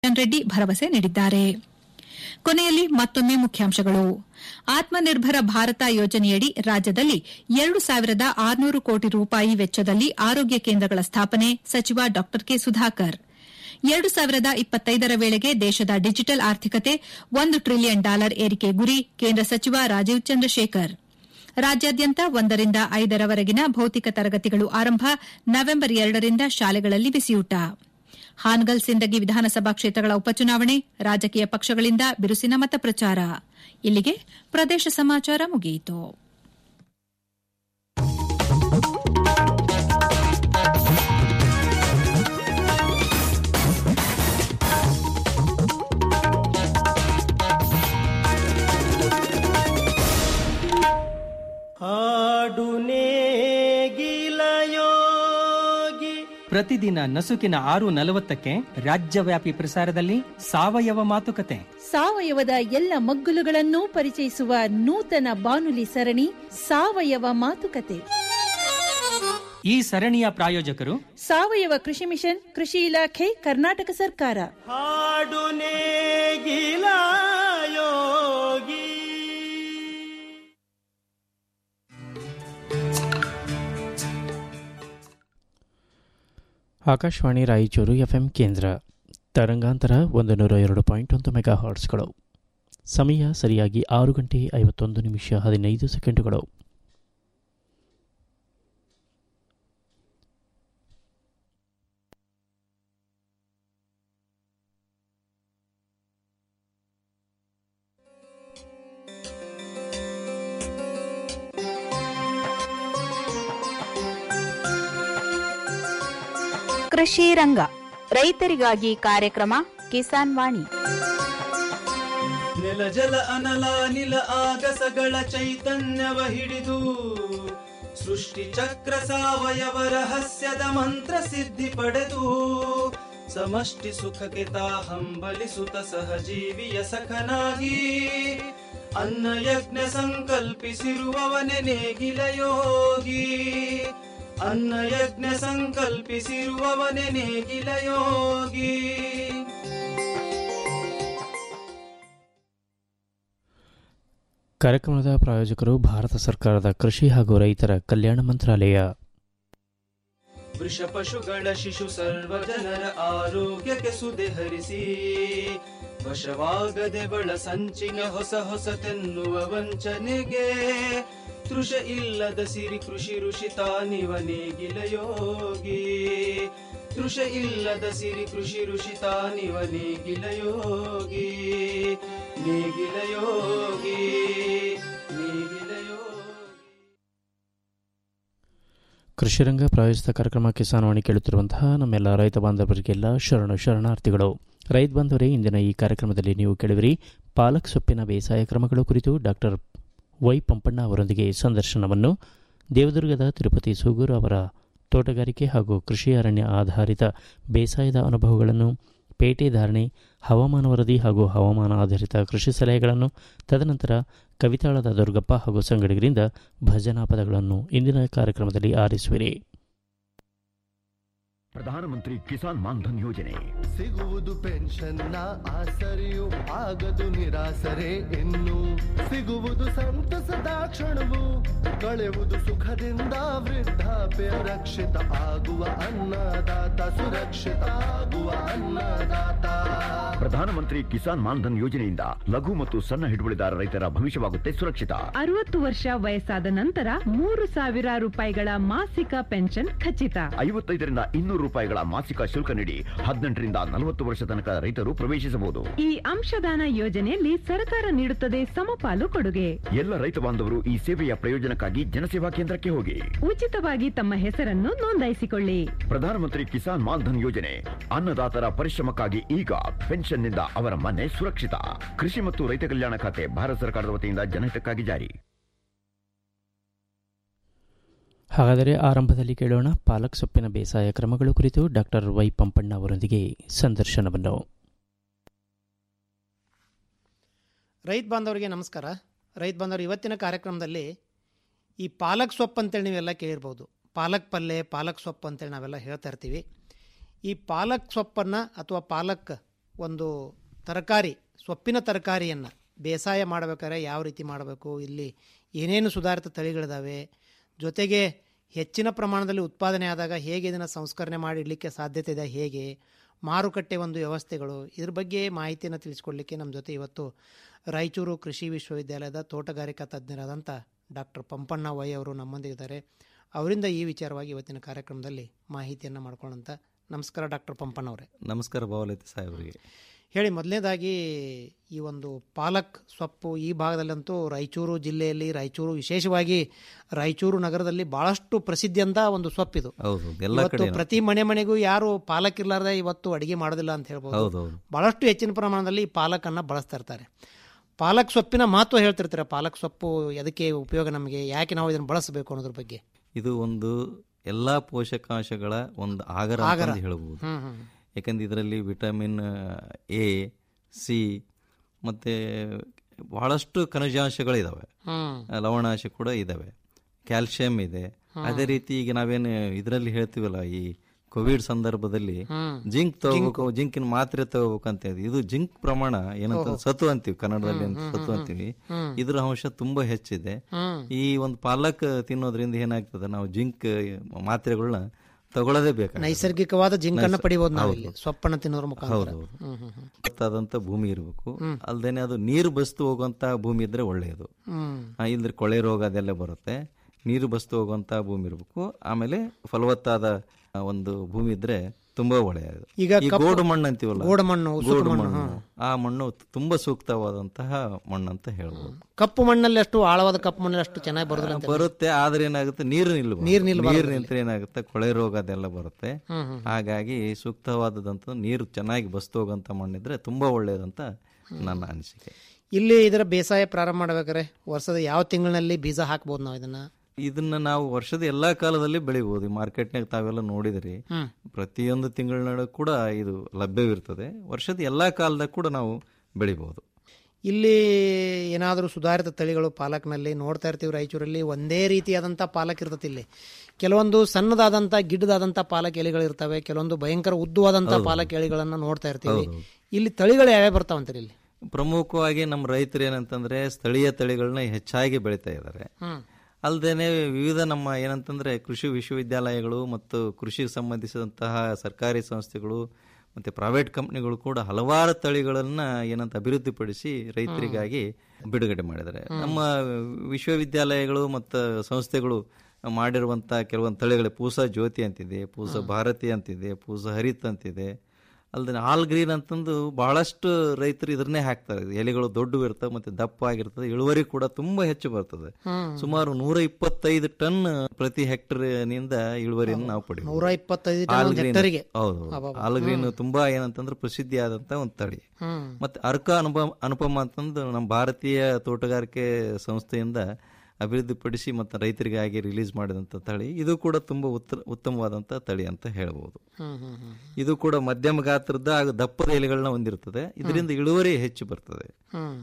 ಕಿಶನ್ ರೆಡ್ಡಿ ಭರವಸೆ ನೀಡಿದ್ದಾರೆ ಕೊನೆಯಲ್ಲಿ ಮತ್ತೊಮ್ಮೆ ಮುಖ್ಯಾಂಶಗಳು ಆತ್ಮನಿರ್ಭರ ಭಾರತ ಯೋಜನೆಯಡಿ ರಾಜ್ಯದಲ್ಲಿ ಎರಡು ಸಾವಿರದ ಆರುನೂರು ಕೋಟಿ ರೂಪಾಯಿ ವೆಚ್ಚದಲ್ಲಿ ಆರೋಗ್ಯ ಕೇಂದ್ರಗಳ ಸ್ಥಾಪನೆ ಸಚಿವ ಡಾ ಕೆ ಸುಧಾಕರ್ ಎರಡು ಸಾವಿರದ ಇಪ್ಪತ್ತೈದರ ವೇಳೆಗೆ ದೇಶದ ಡಿಜಿಟಲ್ ಆರ್ಥಿಕತೆ ಒಂದು ಟ್ರಿಲಿಯನ್ ಡಾಲರ್ ಏರಿಕೆ ಗುರಿ ಕೇಂದ್ರ ಸಚಿವ ರಾಜೀವ್ ಚಂದ್ರಶೇಖರ್ ರಾಜ್ಯಾದ್ಯಂತ ಒಂದರಿಂದ ಐದರವರೆಗಿನ ಭೌತಿಕ ತರಗತಿಗಳು ಆರಂಭ ನವೆಂಬರ್ ಎರಡರಿಂದ ಶಾಲೆಗಳಲ್ಲಿ ಬಿಸಿಯೂಟ ಹಾನಗಲ್ ಸಿಂದಗಿ ವಿಧಾನಸಭಾ ಕ್ಷೇತ್ರಗಳ ಉಪಚುನಾವಣೆ ರಾಜಕೀಯ ಪಕ್ಷಗಳಿಂದ ಬಿರುಸಿನ ಮತ ಪ್ರಚಾರ ಇಲ್ಲಿಗೆ ಪ್ರದೇಶ ಸಮಾಚಾರ ಮುಗಿಯಿತು ಹಾಡು ನೇಗಿಲಯೋಗಿ ಪ್ರತಿದಿನ ನಸುಕಿನ ಆರು ನಲವತ್ತಕ್ಕೆ ರಾಜ್ಯವ್ಯಾಪಿ ಪ್ರಸಾರದಲ್ಲಿ ಸಾವಯವ ಮಾತುಕತೆ ಸಾವಯವದ ಎಲ್ಲ ಮಗ್ಗುಲುಗಳನ್ನು ಪರಿಚಯಿಸುವ ನೂತನ ಬಾನುಲಿ ಸರಣಿ ಸಾವಯವ ಮಾತುಕತೆ ಈ ಸರಣಿಯ ಪ್ರಾಯೋಜಕರು ಸಾವಯವ ಕೃಷಿ ಮಿಷನ್ ಕೃಷಿ ಇಲಾಖೆ ಕರ್ನಾಟಕ ಸರ್ಕಾರ ಹಾಡು ನೇಗಿಲಯೋಗಿ ಆಕಾಶವಾಣಿ ರಾಯಚೂರು ಎಫ್ಎಂ ಕೇಂದ್ರ ತರಂಗಾಂತರ ಒಂದು ನೂರ ಎರಡು ಪಾಯಿಂಟ್ ಒಂದು ಮೆಗಾ ಹಾರ್ಟ್ಸ್ಗಳು ಸಮಯ ಸರಿಯಾಗಿ ಆರು ಗಂಟೆ ಐವತ್ತೊಂದು ನಿಮಿಷ ಹದಿನೈದು ಸೆಕೆಂಡುಗಳು ಕೃಷಿ ರಂಗ ರೈತರಿಗಾಗಿ ಕಾರ್ಯಕ್ರಮ ಕಿಸಾನ್ ವಾಣಿ ನೆಲ ಜಲ ಅನಲ ನಿಲ ಆಗಸಗಳ ಚೈತನ್ಯವ ಹಿಡಿದು ಸೃಷ್ಟಿ ಚಕ್ರ ಸಾವಯವ ರಹಸ್ಯದ ಮಂತ್ರ ಸಿದ್ಧಿ ಪಡೆದು ಸಮಷ್ಟಿ ಸುಖಕ್ಕೆ ತಾ ಹಂಬಲಿಸುತ್ತ ಸಹಜೀವಿಯ ಸಖನಾಗಿ ಅನ್ನ ಯಜ್ಞ ಸಂಕಲ್ಪಿಸಿರುವವನೆ ನೇಗಿಲ ಯೋಗಿ ಅನ್ನ ಯಜ್ಞ ಸಂಕಲ್ಪಿಸಿರುವವನೆ ನೇಗಿಲ ಯೋಗಿ ಕಾರ್ಯಕ್ರಮದ ಪ್ರಾಯೋಜಕರು ಭಾರತ ಸರ್ಕಾರದ ಕೃಷಿ ಹಾಗೂ ರೈತರ ಕಲ್ಯಾಣ ಮಂತ್ರಾಲಯ ವೃಷ ಪಶುಗಳ ಶಿಶು ಸರ್ವ ಜನರ ಆರೋಗ್ಯಕ್ಕೆ ಸುದೆ ಹರಿಸಿ ವಶವಾಗದೆ ಬಳ ಸಂಚಿನ ಹೊಸ ಹೊಸತೆನ್ನುವ ವಂಚನೆಗೆ ತೃಷ ಇಲ್ಲದ ಸಿರಿ ಕೃಷಿ ಋಷಿ ತಾನಿವ ನೇಗಿಲ ಯೋಗಿ ತೃಷ ಇಲ್ಲದ ಸಿರಿ ಕೃಷಿ ಋಷಿ ತಾನಿವ ನೇಗಿಲ ಯೋಗಿ ನೇಗಿಲ ಯೋಗಿ ನೇಗಿಲ ಯೋಗಿ ಕೃಷಿರಂಗ ಪ್ರಾಯೋಜಿತ ಕಾರ್ಯಕ್ರಮ ಕಿಸಾನ್ ವಾಣಿ ಕೇಳುತ್ತಿರುವಂತಹ ನಮ್ಮೆಲ್ಲ ರೈತ ಬಾಂಧವರಿಗೆಲ್ಲ ಶರಣು ಶರಣಾರ್ಥಿಗಳು ರೈತ ಬಾಂಧವರೇ ಇಂದಿನ ಈ ಕಾರ್ಯಕ್ರಮದಲ್ಲಿ ನೀವು ಕೇಳುವಿರಿ ಪಾಲಕ್ ಸೊಪ್ಪಿನ ಬೇಸಾಯ ಕ್ರಮಗಳು ಕುರಿತು ಡಾಕ್ಟರ್ ವೈ ಪಂಪಣ್ಣ ಅವರೊಂದಿಗೆ ಸಂದರ್ಶನವನ್ನು ದೇವದುರ್ಗದ ತಿರುಪತಿ ಸೂಗೂರು ಅವರ ತೋಟಗಾರಿಕೆ ಹಾಗೂ ಕೃಷಿ ಅರಣ್ಯ ಆಧಾರಿತ ಬೇಸಾಯದ ಅನುಭವಗಳನ್ನು ಪೇಟೆ ಧಾರಣೆ ಹವಾಮಾನ ವರದಿ ಹಾಗೂ ಹವಾಮಾನ ಆಧಾರಿತ ಕೃಷಿ ಸಲಹೆಗಳನ್ನು ತದನಂತರ ಕವಿತಾಳದ ದುರ್ಗಪ್ಪ ಹಾಗೂ ಸಂಗಡಿಗರಿಂದ ಭಜನಾ ಪದಗಳನ್ನು ಇಂದಿನ ಕಾರ್ಯಕ್ರಮದಲ್ಲಿ ಆರಿಸುವಿರಿ ಪ್ರಧಾನಮಂತ್ರಿ ಕಿಸಾನ್ ಮಾನ್ಧನ್ ಯೋಜನೆ ಸಿಗುವುದು ಪೆನ್ಷನ್ನ ಆಸರೆಯು ಆಗದು ನಿರಾಸರೆ ಇನ್ನು ಸಿಗುವುದು ಸಂತಸದ ಕ್ಷಣವು ಕಳೆಯುವುದು ಸುಖದಿಂದ ವೃದ್ಧಾಪ್ಯ ರಕ್ಷಿತ ಆಗುವ ಅನ್ನದಾತ ಸುರಕ್ಷಿತ ಆಗುವ ಅನ್ನದಾತ ಪ್ರಧಾನಮಂತ್ರಿ ಕಿಸಾನ್ ಮಾನ್ಧನ್ ಯೋಜನೆಯಿಂದ ಲಘು ಮತ್ತು ಸಣ್ಣ ಹಿಡುವಳಿದಾರ ರೈತರ ಭವಿಷ್ಯವಾಗುತ್ತೆ ಸುರಕ್ಷಿತ ಅರವತ್ತು ವರ್ಷ ವಯಸ್ಸಾದ ನಂತರ ಮೂರು ಸಾವಿರ ರೂಪಾಯಿಗಳ ಮಾಸಿಕ ಪೆನ್ಷನ್ ಖಚಿತ ಐವತ್ತೈದರಿಂದ ಇನ್ನೂರು ರೂಪಾಯಿಗಳ ಮಾಸಿಕ ಶುಲ್ಕ ನೀಡಿ ಹದಿನೆಂಟರಿಂದ ನಲವತ್ತು ವರ್ಷ ತನಕ ರೈತರು ಪ್ರವೇಶಿಸಬಹುದು ಈ ಅಂಶದಾನ ಯೋಜನೆಯಲ್ಲಿ ಸರ್ಕಾರ ನೀಡುತ್ತದೆ ಸಮಪಾಲು ಕೊಡುಗೆ ಎಲ್ಲ ರೈತ ಬಾಂಧವರು ಈ ಸೇವೆಯ ಪ್ರಯೋಜನಕ್ಕಾಗಿ ಜನಸೇವಾ ಕೇಂದ್ರಕ್ಕೆ ಹೋಗಿ ಉಚಿತವಾಗಿ ತಮ್ಮ ಹೆಸರನ್ನು ನೋಂದಾಯಿಸಿಕೊಳ್ಳಿ ಪ್ರಧಾನಮಂತ್ರಿ ಕಿಸಾನ್ ಮಾನ್ಧನ್ ಯೋಜನೆ ಅನ್ನದಾತರ ಪರಿಶ್ರಮಕ್ಕಾಗಿ ಈಗ ಪೆನ್ಷನ್ನಿಂದ ಅವರ ಮನೆ ಸುರಕ್ಷಿತ ಕೃಷಿ ಮತ್ತು ರೈತ ಕಲ್ಯಾಣ ಖಾತೆ ಭಾರತ ಸರ್ಕಾರದ ವತಿಯಿಂದ ಜನಹಿತಕ್ಕಾಗಿ ಜಾರಿ ಹಾಗಾದರೆ ಆರಂಭದಲ್ಲಿ ಕೇಳೋಣ ಪಾಲಕ್ ಸೊಪ್ಪಿನ ಬೇಸಾಯ ಕ್ರಮಗಳು ಕುರಿತು ಡಾಕ್ಟರ್ ವೈ ಪಂಪಣ್ಣ ಅವರೊಂದಿಗೆ ಸಂದರ್ಶನವನ್ನು ರೈತ ಬಾಂಧವರಿಗೆ ನಮಸ್ಕಾರ ರೈತ ಬಾಂಧವರು ಇವತ್ತಿನ ಕಾರ್ಯಕ್ರಮದಲ್ಲಿ ಈ ಪಾಲಕ್ ಸೊಪ್ಪು ಅಂತೇಳಿ ನೀವೆಲ್ಲ ಕೇಳಿರ್ಬೋದು ಪಾಲಕ್ ಪಲ್ಯ ಪಾಲಕ್ ಸೊಪ್ಪು ಅಂತೇಳಿ ನಾವೆಲ್ಲ ಹೇಳ್ತಾ ಇರ್ತೀವಿ ಈ ಪಾಲಕ್ ಸೊಪ್ಪನ್ನು ಅಥವಾ ಪಾಲಕ್ ಒಂದು ತರಕಾರಿ ಸೊಪ್ಪಿನ ತರಕಾರಿಯನ್ನು ಬೇಸಾಯ ಮಾಡಬೇಕಾದ್ರೆ ಯಾವ ರೀತಿ ಮಾಡಬೇಕು ಇಲ್ಲಿ ಏನೇನು ಸುಧಾರಿತ ತಳಿಗಳಿದಾವೆ ಜೊತೆಗೆ ಹೆಚ್ಚಿನ ಪ್ರಮಾಣದಲ್ಲಿ ಉತ್ಪಾದನೆ ಆದಾಗ ಹೇಗೆ ಇದನ್ನು ಸಂಸ್ಕರಣೆ ಮಾಡಿ ಇಡಲಿಕ್ಕೆ ಸಾಧ್ಯತೆ ಇದೆ ಹೇಗೆ ಮಾರುಕಟ್ಟೆ ಒಂದು ವ್ಯವಸ್ಥೆಗಳು ಇದ್ರ ಬಗ್ಗೆ ಮಾಹಿತಿಯನ್ನು ತಿಳಿಸ್ಕೊಡ್ಲಿಕ್ಕೆ ನಮ್ಮ ಜೊತೆ ಇವತ್ತು ರಾಯಚೂರು ಕೃಷಿ ವಿಶ್ವವಿದ್ಯಾಲಯದ ತೋಟಗಾರಿಕಾ ತಜ್ಞರಾದಂಥ ಡಾಕ್ಟರ್ ಪಂಪಣ್ಣ ವೈ ಅವರು ನಮ್ಮೊಂದಿಗಿದ್ದಾರೆ ಅವರಿಂದ ಈ ವಿಚಾರವಾಗಿ ಇವತ್ತಿನ ಕಾರ್ಯಕ್ರಮದಲ್ಲಿ ಮಾಹಿತಿಯನ್ನು ಮಾಡ್ಕೊಳ್ಳೋಂಥ ನಮಸ್ಕಾರ ಡಾಕ್ಟರ್ ಪಂಪಣ್ಣವರೇ ನಮಸ್ಕಾರ ಭಾವಲತಿ ಸಾಹೇಬರಿಗೆ ಹೇಳಿ ಮೊದಲನೇದಾಗಿ ಈ ಒಂದು ಪಾಲಕ್ ಸೊಪ್ಪು ಈ ಭಾಗದಲ್ಲಂತೂ ರಾಯಚೂರು ಜಿಲ್ಲೆಯಲ್ಲಿ ರಾಯಚೂರು ವಿಶೇಷವಾಗಿ ರಾಯಚೂರು ನಗರದಲ್ಲಿ ಬಹಳಷ್ಟು ಪ್ರಸಿದ್ಧಿ ಅಂತ ಒಂದು ಸೊಪ್ಪಿದು ಹೌದು ಎಲ್ಲ ಇವತ್ತು ಕಡೆ ಪ್ರತಿ ಮನೆ ಮನೆಗೂ ಯಾರು ಪಾಲಕ್ ಇರ್ಲಾರ್ದೆ ಇವತ್ತು ಅಡಿಗೆ ಮಾಡೋದಿಲ್ಲ ಅಂತ ಹೇಳ್ಬೋದು ಹೌದೌದು ಬಹಳಷ್ಟು ಹೆಚ್ಚಿನ ಪ್ರಮಾಣದಲ್ಲಿ ಈ ಪಾಲಕನ್ನು ಬಳಸ್ತಾ ಇರ್ತಾರೆ ಪಾಲಕ್ ಸೊಪ್ಪಿನ ಮಹತ್ವ ಹೇಳ್ತಿರ್ತಾರೆ ಪಾಲಕ್ ಸೊಪ್ಪು ಎದಕ್ಕೆ ಉಪಯೋಗ ನಮಗೆ ಯಾಕೆ ನಾವು ಇದನ್ನು ಬಳಸಬೇಕು ಅನ್ನೋದ್ರ ಬಗ್ಗೆ ಇದು ಒಂದು ಎಲ್ಲಾ ಪೋಷಕಾಂಶಗಳ ಒಂದು ಆಗರ ಅಂತ ಆಗರ. ಹೇಳ್ಬೋದು ಹ್ಮ್, ಹ್ಮ್. ಯಾಕಂದ್ರೆ ಇದರಲ್ಲಿ ವಿಟಮಿನ್ ಎ ಸಿ ಮತ್ತೆ ಬಹಳಷ್ಟು ಖನಿಜಾಂಶಗಳಿದಾವೆ ಹ್ಮ್. ಲವಣಾಂಶ ಕೂಡ ಇದಾವೆ ಕ್ಯಾಲ್ಸಿಯಂ ಇದೆ ಅದೇ ರೀತಿ ಈಗ ನಾವೇನು ಇದರಲ್ಲಿ ಹೇಳ್ತೀವಲ್ಲ ಈ ಕೋವಿಡ್ ಸಂದರ್ಭದಲ್ಲಿ ಹ್ಮ್. ಜಿಂಕ್ ತಗೋಬೇಕು ಜಿಂಕಿನ ಮಾತ್ರೆ ತಗೋಬೇಕು ಅಂತ ಹೇಳಿ ಇದು ಜಿಂಕ್ ಪ್ರಮಾಣ ಏನಂತ ಓಹೋ. ಸತು ಅಂತೀವಿ ಕನ್ನಡದಲ್ಲಿ ಹ್ಮ್, ಅಂತ ಹ್ಮ್, ಸತು ಹ್ಮ್, ಅಂತೀವಿ ಹ್ಮ್. ಇದ್ರ ಅಂಶ ತುಂಬಾ ಹೆಚ್ಚಿದೆ ಹ್ಮ್. ಈ ಒಂದು ಪಾಲಕ್ ತಿನ್ನೋದ್ರಿಂದ ಏನಾಗ್ತದೆ ನಾವು ಜಿಂಕ್ ಮಾತ್ರೆಗಳನ್ನ ತಗೊಳ್ಳೋದೇ ಬೇಕು ನೈಸರ್ಗಿಕವಾದ ಜಿಂಕನ್ನು ಪಡಿಬೋದು ನಾವು ಇಲ್ಲಿ ಸೊಪ್ಪನ್ನು ತಿನ್ನೋದ್ರ ಮುಖಾಂತರ ಹೌದು ಹ್ಮ್, ಹ್ಮ್, ಹ್ಮ್. ಗೊತ್ತಾದಂತ ಭೂಮಿ ಇರಬೇಕು ಹ್ಮ್. ಅಲ್ದೇನೆ ಅದು ನೀರು ಬಸ್ತು ಹೋಗುವಂತ ಭೂಮಿ ಇದ್ರೆ ಒಳ್ಳೆಯದು ಹ್ಮ್. ಆ, ಇಲ್ದ್ರೆ ಕೊಳೆ ರೋಗ ಅದೆಲ್ಲ ಬರುತ್ತೆ ನೀರು ಬಸ್ತು ಹೋಗುವಂತ ಭೂಮಿ ಇರಬೇಕು ಆಮೇಲೆ ಫಲವತ್ತಾದ ಆ, ಒಂದು ಭೂಮಿ ಇದ್ರೆ ತುಂಬಾ ಒಳ್ಳೆಯದು ಈಗ ಈ ಕಪ್ಪು- ಗೋಡು ಮಣ್ಣು ಅಂತೀವಲ್ಲ ಗೋಡು ಮಣ್ಣು, ಉಸುಕು ಗೋಡು ಮಣ್ಣು, ಮಣ್ಣು ಆ ಮಣ್ಣು ತುಂಬಾ ಸೂಕ್ತವಾದಂತಹ ಮಣ್ಣು ಅಂತ ಹೇಳ್ಬೋದು ಕಪ್ಪು ಮಣ್ಣಲ್ಲಿ ಅಷ್ಟು ಆಳವಾದ ಕಪ್ಪು ಮಣ್ಣಲ್ಲಿ ಅಷ್ಟು ಚೆನ್ನಾಗಿ ಬರೋದಿಲ್ಲ ಅಂತ ಬರುತ್ತೆ ಆದ್ರೆ ಏನಾಗುತ್ತೆ ನೀರು ನಿಲ್ಬಾರ್ದು. ನೀರು ನಿಲ್ಬಾರ್ದು ನೀರು ನಿಂತ್ರೆ ಏನಾಗುತ್ತೆ ಕೊಳೆ ರೋಗ ಅದೆಲ್ಲ ಬರುತ್ತೆ ಹ್ಮ್, ಹ್ಮ್. ಹಾಗಾಗಿ ಸೂಕ್ತವಾದದಂತ ನೀರು ಚೆನ್ನಾಗಿ ಬಸ್ತು ಹೋಗಂತ ಮಣ್ಣಿದ್ರೆ ತುಂಬಾ ಒಳ್ಳೆಯದಂತ ನನ್ನ ಅನಿಸಿಕೆ ಇಲ್ಲಿ ಇದರ ಬೇಸಾಯ ಪ್ರಾರಂಭ ಮಾಡ್ಬೇಕಾದ್ರೆ ವರ್ಷದ ಯಾವ ತಿಂಗಳಿನಲ್ಲಿ ಬೀಜ ಹಾಕ್ಬೋದು ನಾವು ಇದನ್ನ ಇದನ್ನ ನಾವು ವರ್ಷದ ಎಲ್ಲಾ ಕಾಲದಲ್ಲಿ ಬೆಳಿಬಹುದು ಮಾರ್ಕೆಟ್ನಾಗ ತಾವೆಲ್ಲ ನೋಡಿದ್ರಿ ಹ್ಮ್. ಪ್ರತಿಯೊಂದು ತಿಂಗಳ ಕೂಡ ಇದು ಲಭ್ಯವಿರ್ತದೆ ವರ್ಷದ ಎಲ್ಲಾ ಕಾಲದಾಗ ಕೂಡ ನಾವು ಬೆಳಿಬಹುದು ಇಲ್ಲಿ ಏನಾದರೂ ಸುಧಾರಿತ ತಳಿಗಳು ಪಾಲಕ್ನಲ್ಲಿ ನೋಡ್ತಾ ಇರ್ತೀವಿ ರಾಯಚೂರಲ್ಲಿ ಒಂದೇ ರೀತಿಯಾದಂಥ ಪಾಲಕ್ ಇರ್ತದೆ ಇಲ್ಲಿ ಕೆಲವೊಂದು ಸಣ್ಣದಾದಂಥ ಗಿಡ್ಡದಾದಂಥ ಪಾಲಕ್ ಎಲೆಗಳು ಇರ್ತವೆ ಕೆಲವೊಂದು ಭಯಂಕರ ಉದ್ದವಾದಂಥ ಹೌದು. ಪಾಲಕ್ ಎಲೆಗಳನ್ನ ನೋಡ್ತಾ ಇರ್ತೀವಿ ಹೌದು. ಇಲ್ಲಿ ತಳಿಗಳು ಯಾವ್ಯಾವ ಬರ್ತಾವಂತೀರಿ ಇಲ್ಲಿ ಪ್ರಮುಖವಾಗಿ ನಮ್ಮ ರೈತರು ಏನಂತಂದ್ರೆ ಸ್ಥಳೀಯ ತಳಿಗಳನ್ನ ಹೆಚ್ಚಾಗಿ ಬೆಳಿತಾ ಇದ್ದಾರೆ ಹ್ಮ್. ಅಲ್ಲದೇನೆ ವಿವಿಧ ನಮ್ಮ ಏನಂತಂದ್ರೆ ಕೃಷಿ ವಿಶ್ವವಿದ್ಯಾಲಯಗಳು ಮತ್ತು ಕೃಷಿಗೆ ಸಂಬಂಧಿಸಿದಂತಹ ಸರ್ಕಾರಿ ಸಂಸ್ಥೆಗಳು ಮತ್ತೆ ಪ್ರೈವೇಟ್ ಕಂಪ್ನಿಗಳು ಕೂಡ ಹಲವಾರು ತಳಿಗಳನ್ನ ಏನಂತ ಅಭಿವೃದ್ಧಿಪಡಿಸಿ ರೈತರಿಗಾಗಿ ಬಿಡುಗಡೆ ಮಾಡಿದ್ದಾರೆ ನಮ್ಮ ವಿಶ್ವವಿದ್ಯಾಲಯಗಳು ಮತ್ತು ಸಂಸ್ಥೆಗಳು ಮಾಡಿರುವಂತ ಕೆಲವೊಂದು ತಳಿಗಳು ಪೂಸ ಜ್ಯೋತಿ ಅಂತಿದೆ ಪೂಸ ಭಾರತಿ ಅಂತಿದೆ ಪೂಸ ಹರಿತ್ ಅಂತಿದೆ ಅಲ್ಲದೆ ಆಲ್ ಗ್ರೀನ್ ಅಂತಂದು ಬಹಳಷ್ಟು ರೈತರು ಇದನ್ನೇ ಹಾಕ್ತಾರೆ ಎಲೆಗಳು ದೊಡ್ಡವು ಇರ್ತವೆ ಮತ್ತೆ ದಪ್ಪ ಆಗಿರ್ತದೆ ಇಳುವರಿ ಕೂಡ ತುಂಬಾ ಹೆಚ್ಚು ಬರ್ತದೆ ಹ್ಮ್. ಸುಮಾರು ನೂರ ಇಪ್ಪತ್ತೈದು ಟನ್ ಪ್ರತಿ ಹೆಕ್ಟರ್ ನಿಂದ ಇಳುವರಿಯನ್ನು ನಾವು ಪಡಿಬಹುದು ನೂರ ಇಪ್ಪತ್ತೈದು ಟನ್ ಆಲ್ ಒಂದು ಗ್ರೀನ್ ಹೆಕ್ಟರಿಗೆ. ಹೌದು ಅಬ್ಬಬ್ಬ. ಆಲ್ ಗ್ರೀನ್ ಹ್ಮ್. ತುಂಬಾ ಏನಂತಂದ್ರೆ ಪ್ರಸಿದ್ಧಿ ಆದಂತ ಒಂದು ತಳಿ ಹ್ಮ್. ಮತ್ತೆ ಅರ್ಕ ಅನುಪಮ ಅನುಪಮ ಅಂತಂದು ನಮ್ಮ ಭಾರತೀಯ ತೋಟಗಾರಿಕೆ ಸಂಸ್ಥೆಯಿಂದ ಅಭಿವೃದ್ಧಿಪಡಿಸಿ ಮತ್ತು ರೈತರಿಗಾಗಿ ರಿಲೀಸ್ ಮಾಡಿದಂಥ ತಳಿ ಇದು ಕೂಡ ತುಂಬಾ ಉತ್ತ ಉತ್ತಮವಾದಂಥ ತಳಿ ಅಂತ ಹೇಳ್ಬೋದು ಹ್ಮ್, ಹ್ಮ್, ಹ್ಮ್. ಇದು ಕೂಡ ಮಧ್ಯಮ ಗಾತ್ರದ ಹಾಗೂ ದಪ್ಪದ ಎಲೆಗಳನ್ನ ಹೊಂದಿರ್ತದೆ ಇದರಿಂದ ಇಳುವರಿ ಹೆಚ್ಚು ಬರ್ತದೆ ಹ್ಮ್.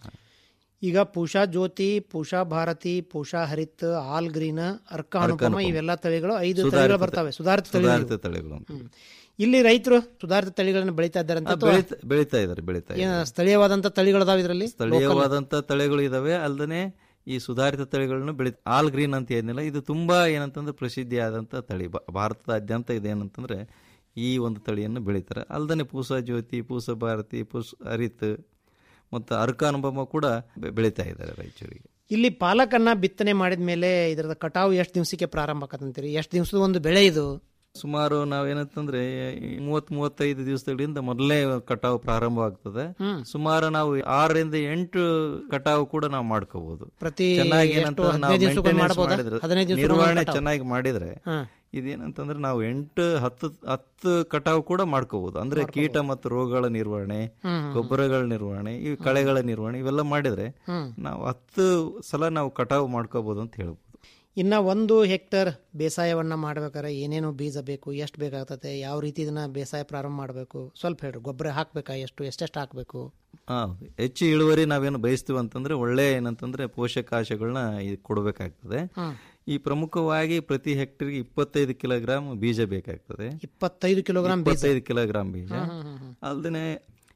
ಈಗ ಪೂಷಾ ಜ್ಯೋತಿ ಪೂಷಾ ಭಾರತಿ ಪೂಷಾ ಹರಿತ್ ಆಲ್ ಗ್ರೀನ್ ಅರ್ಕ ಅನುಪಮ ಅನುಪಮ. ಇವೆಲ್ಲ ತಳಿಗಳು ಐದು ಸುಧಾರಿತ ತಳಿಗಳು ಬರ್ತವೆ ಸುಧಾರಿತ ಸುಧಾರಿತ ತಳಿಗಳು ತಳಿಗಳು ಅಂತ. ಹ್ಮ್. ಇಲ್ಲಿ ರೈತರು ಸುಧಾರಿತ ತಳಿಗಳನ್ನು ಬೆಳೀತಾ ಇದ್ದಾರೆ ಅಂತ ಆ, ಬೆಳೀತಾ ಬೆಳೀತಾ ಇದ್ದಾರೆ ಬೆಳೀತಾ ಏನ ಇದ್ದಾರೆ ಸ್ಥಳೀಯವಾದಂತ ತಳಿಗಳದಾವ ಇದರಲ್ಲಿ ಸ್ಥಳೀಯವಾದಂತ ತಳಿಗಳು ಇದಾವೆ ಅಲ್ಲದೆ ಈ ಸುಧಾರಿತ ತಳಿಗಳನ್ನು ಬೆಳಿ ಆಲ್ ಗ್ರೀನ್ ಅಂತ ಏನಿಲ್ಲ ಇದು ತುಂಬಾ ಏನಂತಂದ್ರೆ ಪ್ರಸಿದ್ಧಿ ಆದಂತ ತಳಿ ಭಾ- ಭಾರತದಾದ್ಯಂತ ಇದೇನಂತಂದ್ರೆ ಈ ಒಂದು ತಳಿಯನ್ನು ಬೆಳೀತಾರೆ ಅಲ್ಲದೆ ಪೂಸ ಜ್ಯೋತಿ ಪೂಸ ಭಾರತಿ ಪೂಸ್ ಹರಿತ್ ಮತ್ತು ಅರ್ಕ ಅನುಭವ ಕೂಡ ಬೆ- ಬೆಳೀತಾ ಇದ್ದಾರೆ ರಾಯಚೂರಿಗೆ ಇಲ್ಲಿ ಪಾಲಕನ್ನ ಬಿತ್ತನೆ ಮಾಡಿದ ಮೇಲೆ ಇದರದ ಕಟಾವು ಎಷ್ಟು ದಿವಸಕ್ಕೆ ಪ್ರಾರಂಭ ಆಕತ್ತಂತೀರಿ ಎಷ್ಟು ದಿವಸದ ಒಂದು ಬೆಳೆ ಇದು ಸುಮಾರು ನಾವೇನಂತಂದ್ರೆ ಮೂವತ್ ಮೂವತ್ತೈದು ದಿವಸಗಳಿಂದ ಮೊದಲೇ ಕಟಾವು ಪ್ರಾರಂಭ ಆಗ್ತದೆ ಹ್ಮ್. ಸುಮಾರು ನಾವು ಆರರಿಂದ ಎಂಟು ಕಟಾವು ಕೂಡ ನಾವು ಮಾಡ್ಕೋಬಹುದು ಪ್ರತಿ ಚೆನ್ನಾಗಿ ಎಷ್ಟು ಏನಂತ ನಾವು ಹದಿನೈದು ದಿವ್ಸಕ್ಕೊಮ್ಮೆ maintenance ಮಾಡ್ಬೋದಾ? ಮಾಡಿದ್ರೆ, ಹದಿನೈದು ದಿವ್ಸಕ್ಕೊಮ್ಮೆ ನಿರ್ವಹಣೆ ಕಟಾವು? ಚೆನ್ನಾಗಿ ಮಾಡಿದ್ರೆ ಹಾ. ಇದೇನಂತಂದ್ರೆ ನಾವು ಎಂಟು ಹತ್ತು ಹತ್ತು ಕಟಾವು ಕೂಡ ಮಾಡ್ಕೋಬಹುದು ಅಂದ್ರೆ ಕೀಟ ಮತ್ತು ರೋಗಗಳ ನಿರ್ವಹಣೆ ಹ್ಮ್, ಹ್ಮ್, ಗೊಬ್ಬರಗಳ ನಿರ್ವಹಣೆ ಈ ಕಳೆಗಳ ನಿರ್ವಹಣೆ ಇವೆಲ್ಲ ಮಾಡಿದ್ರೆ ಹ್ಮ್. ನಾವು ಹತ್ತು ಸಲ ನಾವು ಕಟಾವು ಮಾಡ್ಕೋಬಹುದು ಅಂತ ಹೇಳ್ಬೋದು ಇನ್ನ ಒಂದು ಹೆಕ್ಟರ್ ಬೇಸಾಯವನ್ನ ಮಾಡ್ಬೇಕಾದ್ರೆ ಏನೇನು ಬೀಜ ಬೇಕು ಎಷ್ಟು ಬೇಕಾಗ್ತದೆ ಯಾವ ರೀತಿ ಇದನ್ನ ಬೇಸಾಯ ಪ್ರಾರಂಭ ಮಾಡಬೇಕು ಸ್ವಲ್ಪ ಹೇಳ್ರಿ ಗೊಬ್ಬರ ಹಾಕ್ಬೇಕಾ ಎಷ್ಟು ಎಷ್ಟೆಷ್ಟು ಹಾಕ್ಬೇಕು ಹಾ ಹೆಚ್ಚು ಇಳುವರಿ ನಾವೇನು ಬಯಸ್ತೀವಿ ಅಂತಂದ್ರೆ ಒಳ್ಳೆ ಏನಂತಂದ್ರೆ ಪೋಷಕಾಂಶಗಳನ್ನ ಇದು ಕೊಡಬೇಕಾಗ್ತದೆ ಹ್ಮ್. ಈ ಪ್ರಮುಖವಾಗಿ ಪ್ರತಿ ಹೆಕ್ಟರ್ಗೆ ಇಪ್ಪತ್ತೈದು ಕಿಲೋಗ್ರಾಮ್ ಬೀಜ ಬೇಕಾಗ್ತದೆ ಇಪ್ಪತ್ತೈದು ಕಿಲೋಗ್ರಾಂ ಬೀಜ ಇಪ್ಪತ್ತೈದು ಕಿಲೋಗ್ರಾಮ್ ಬೀಜ ಹ್ಮ್, ಹ್ಮ್, ಹ್ಮ್. ಅಲ್ದೇನೆ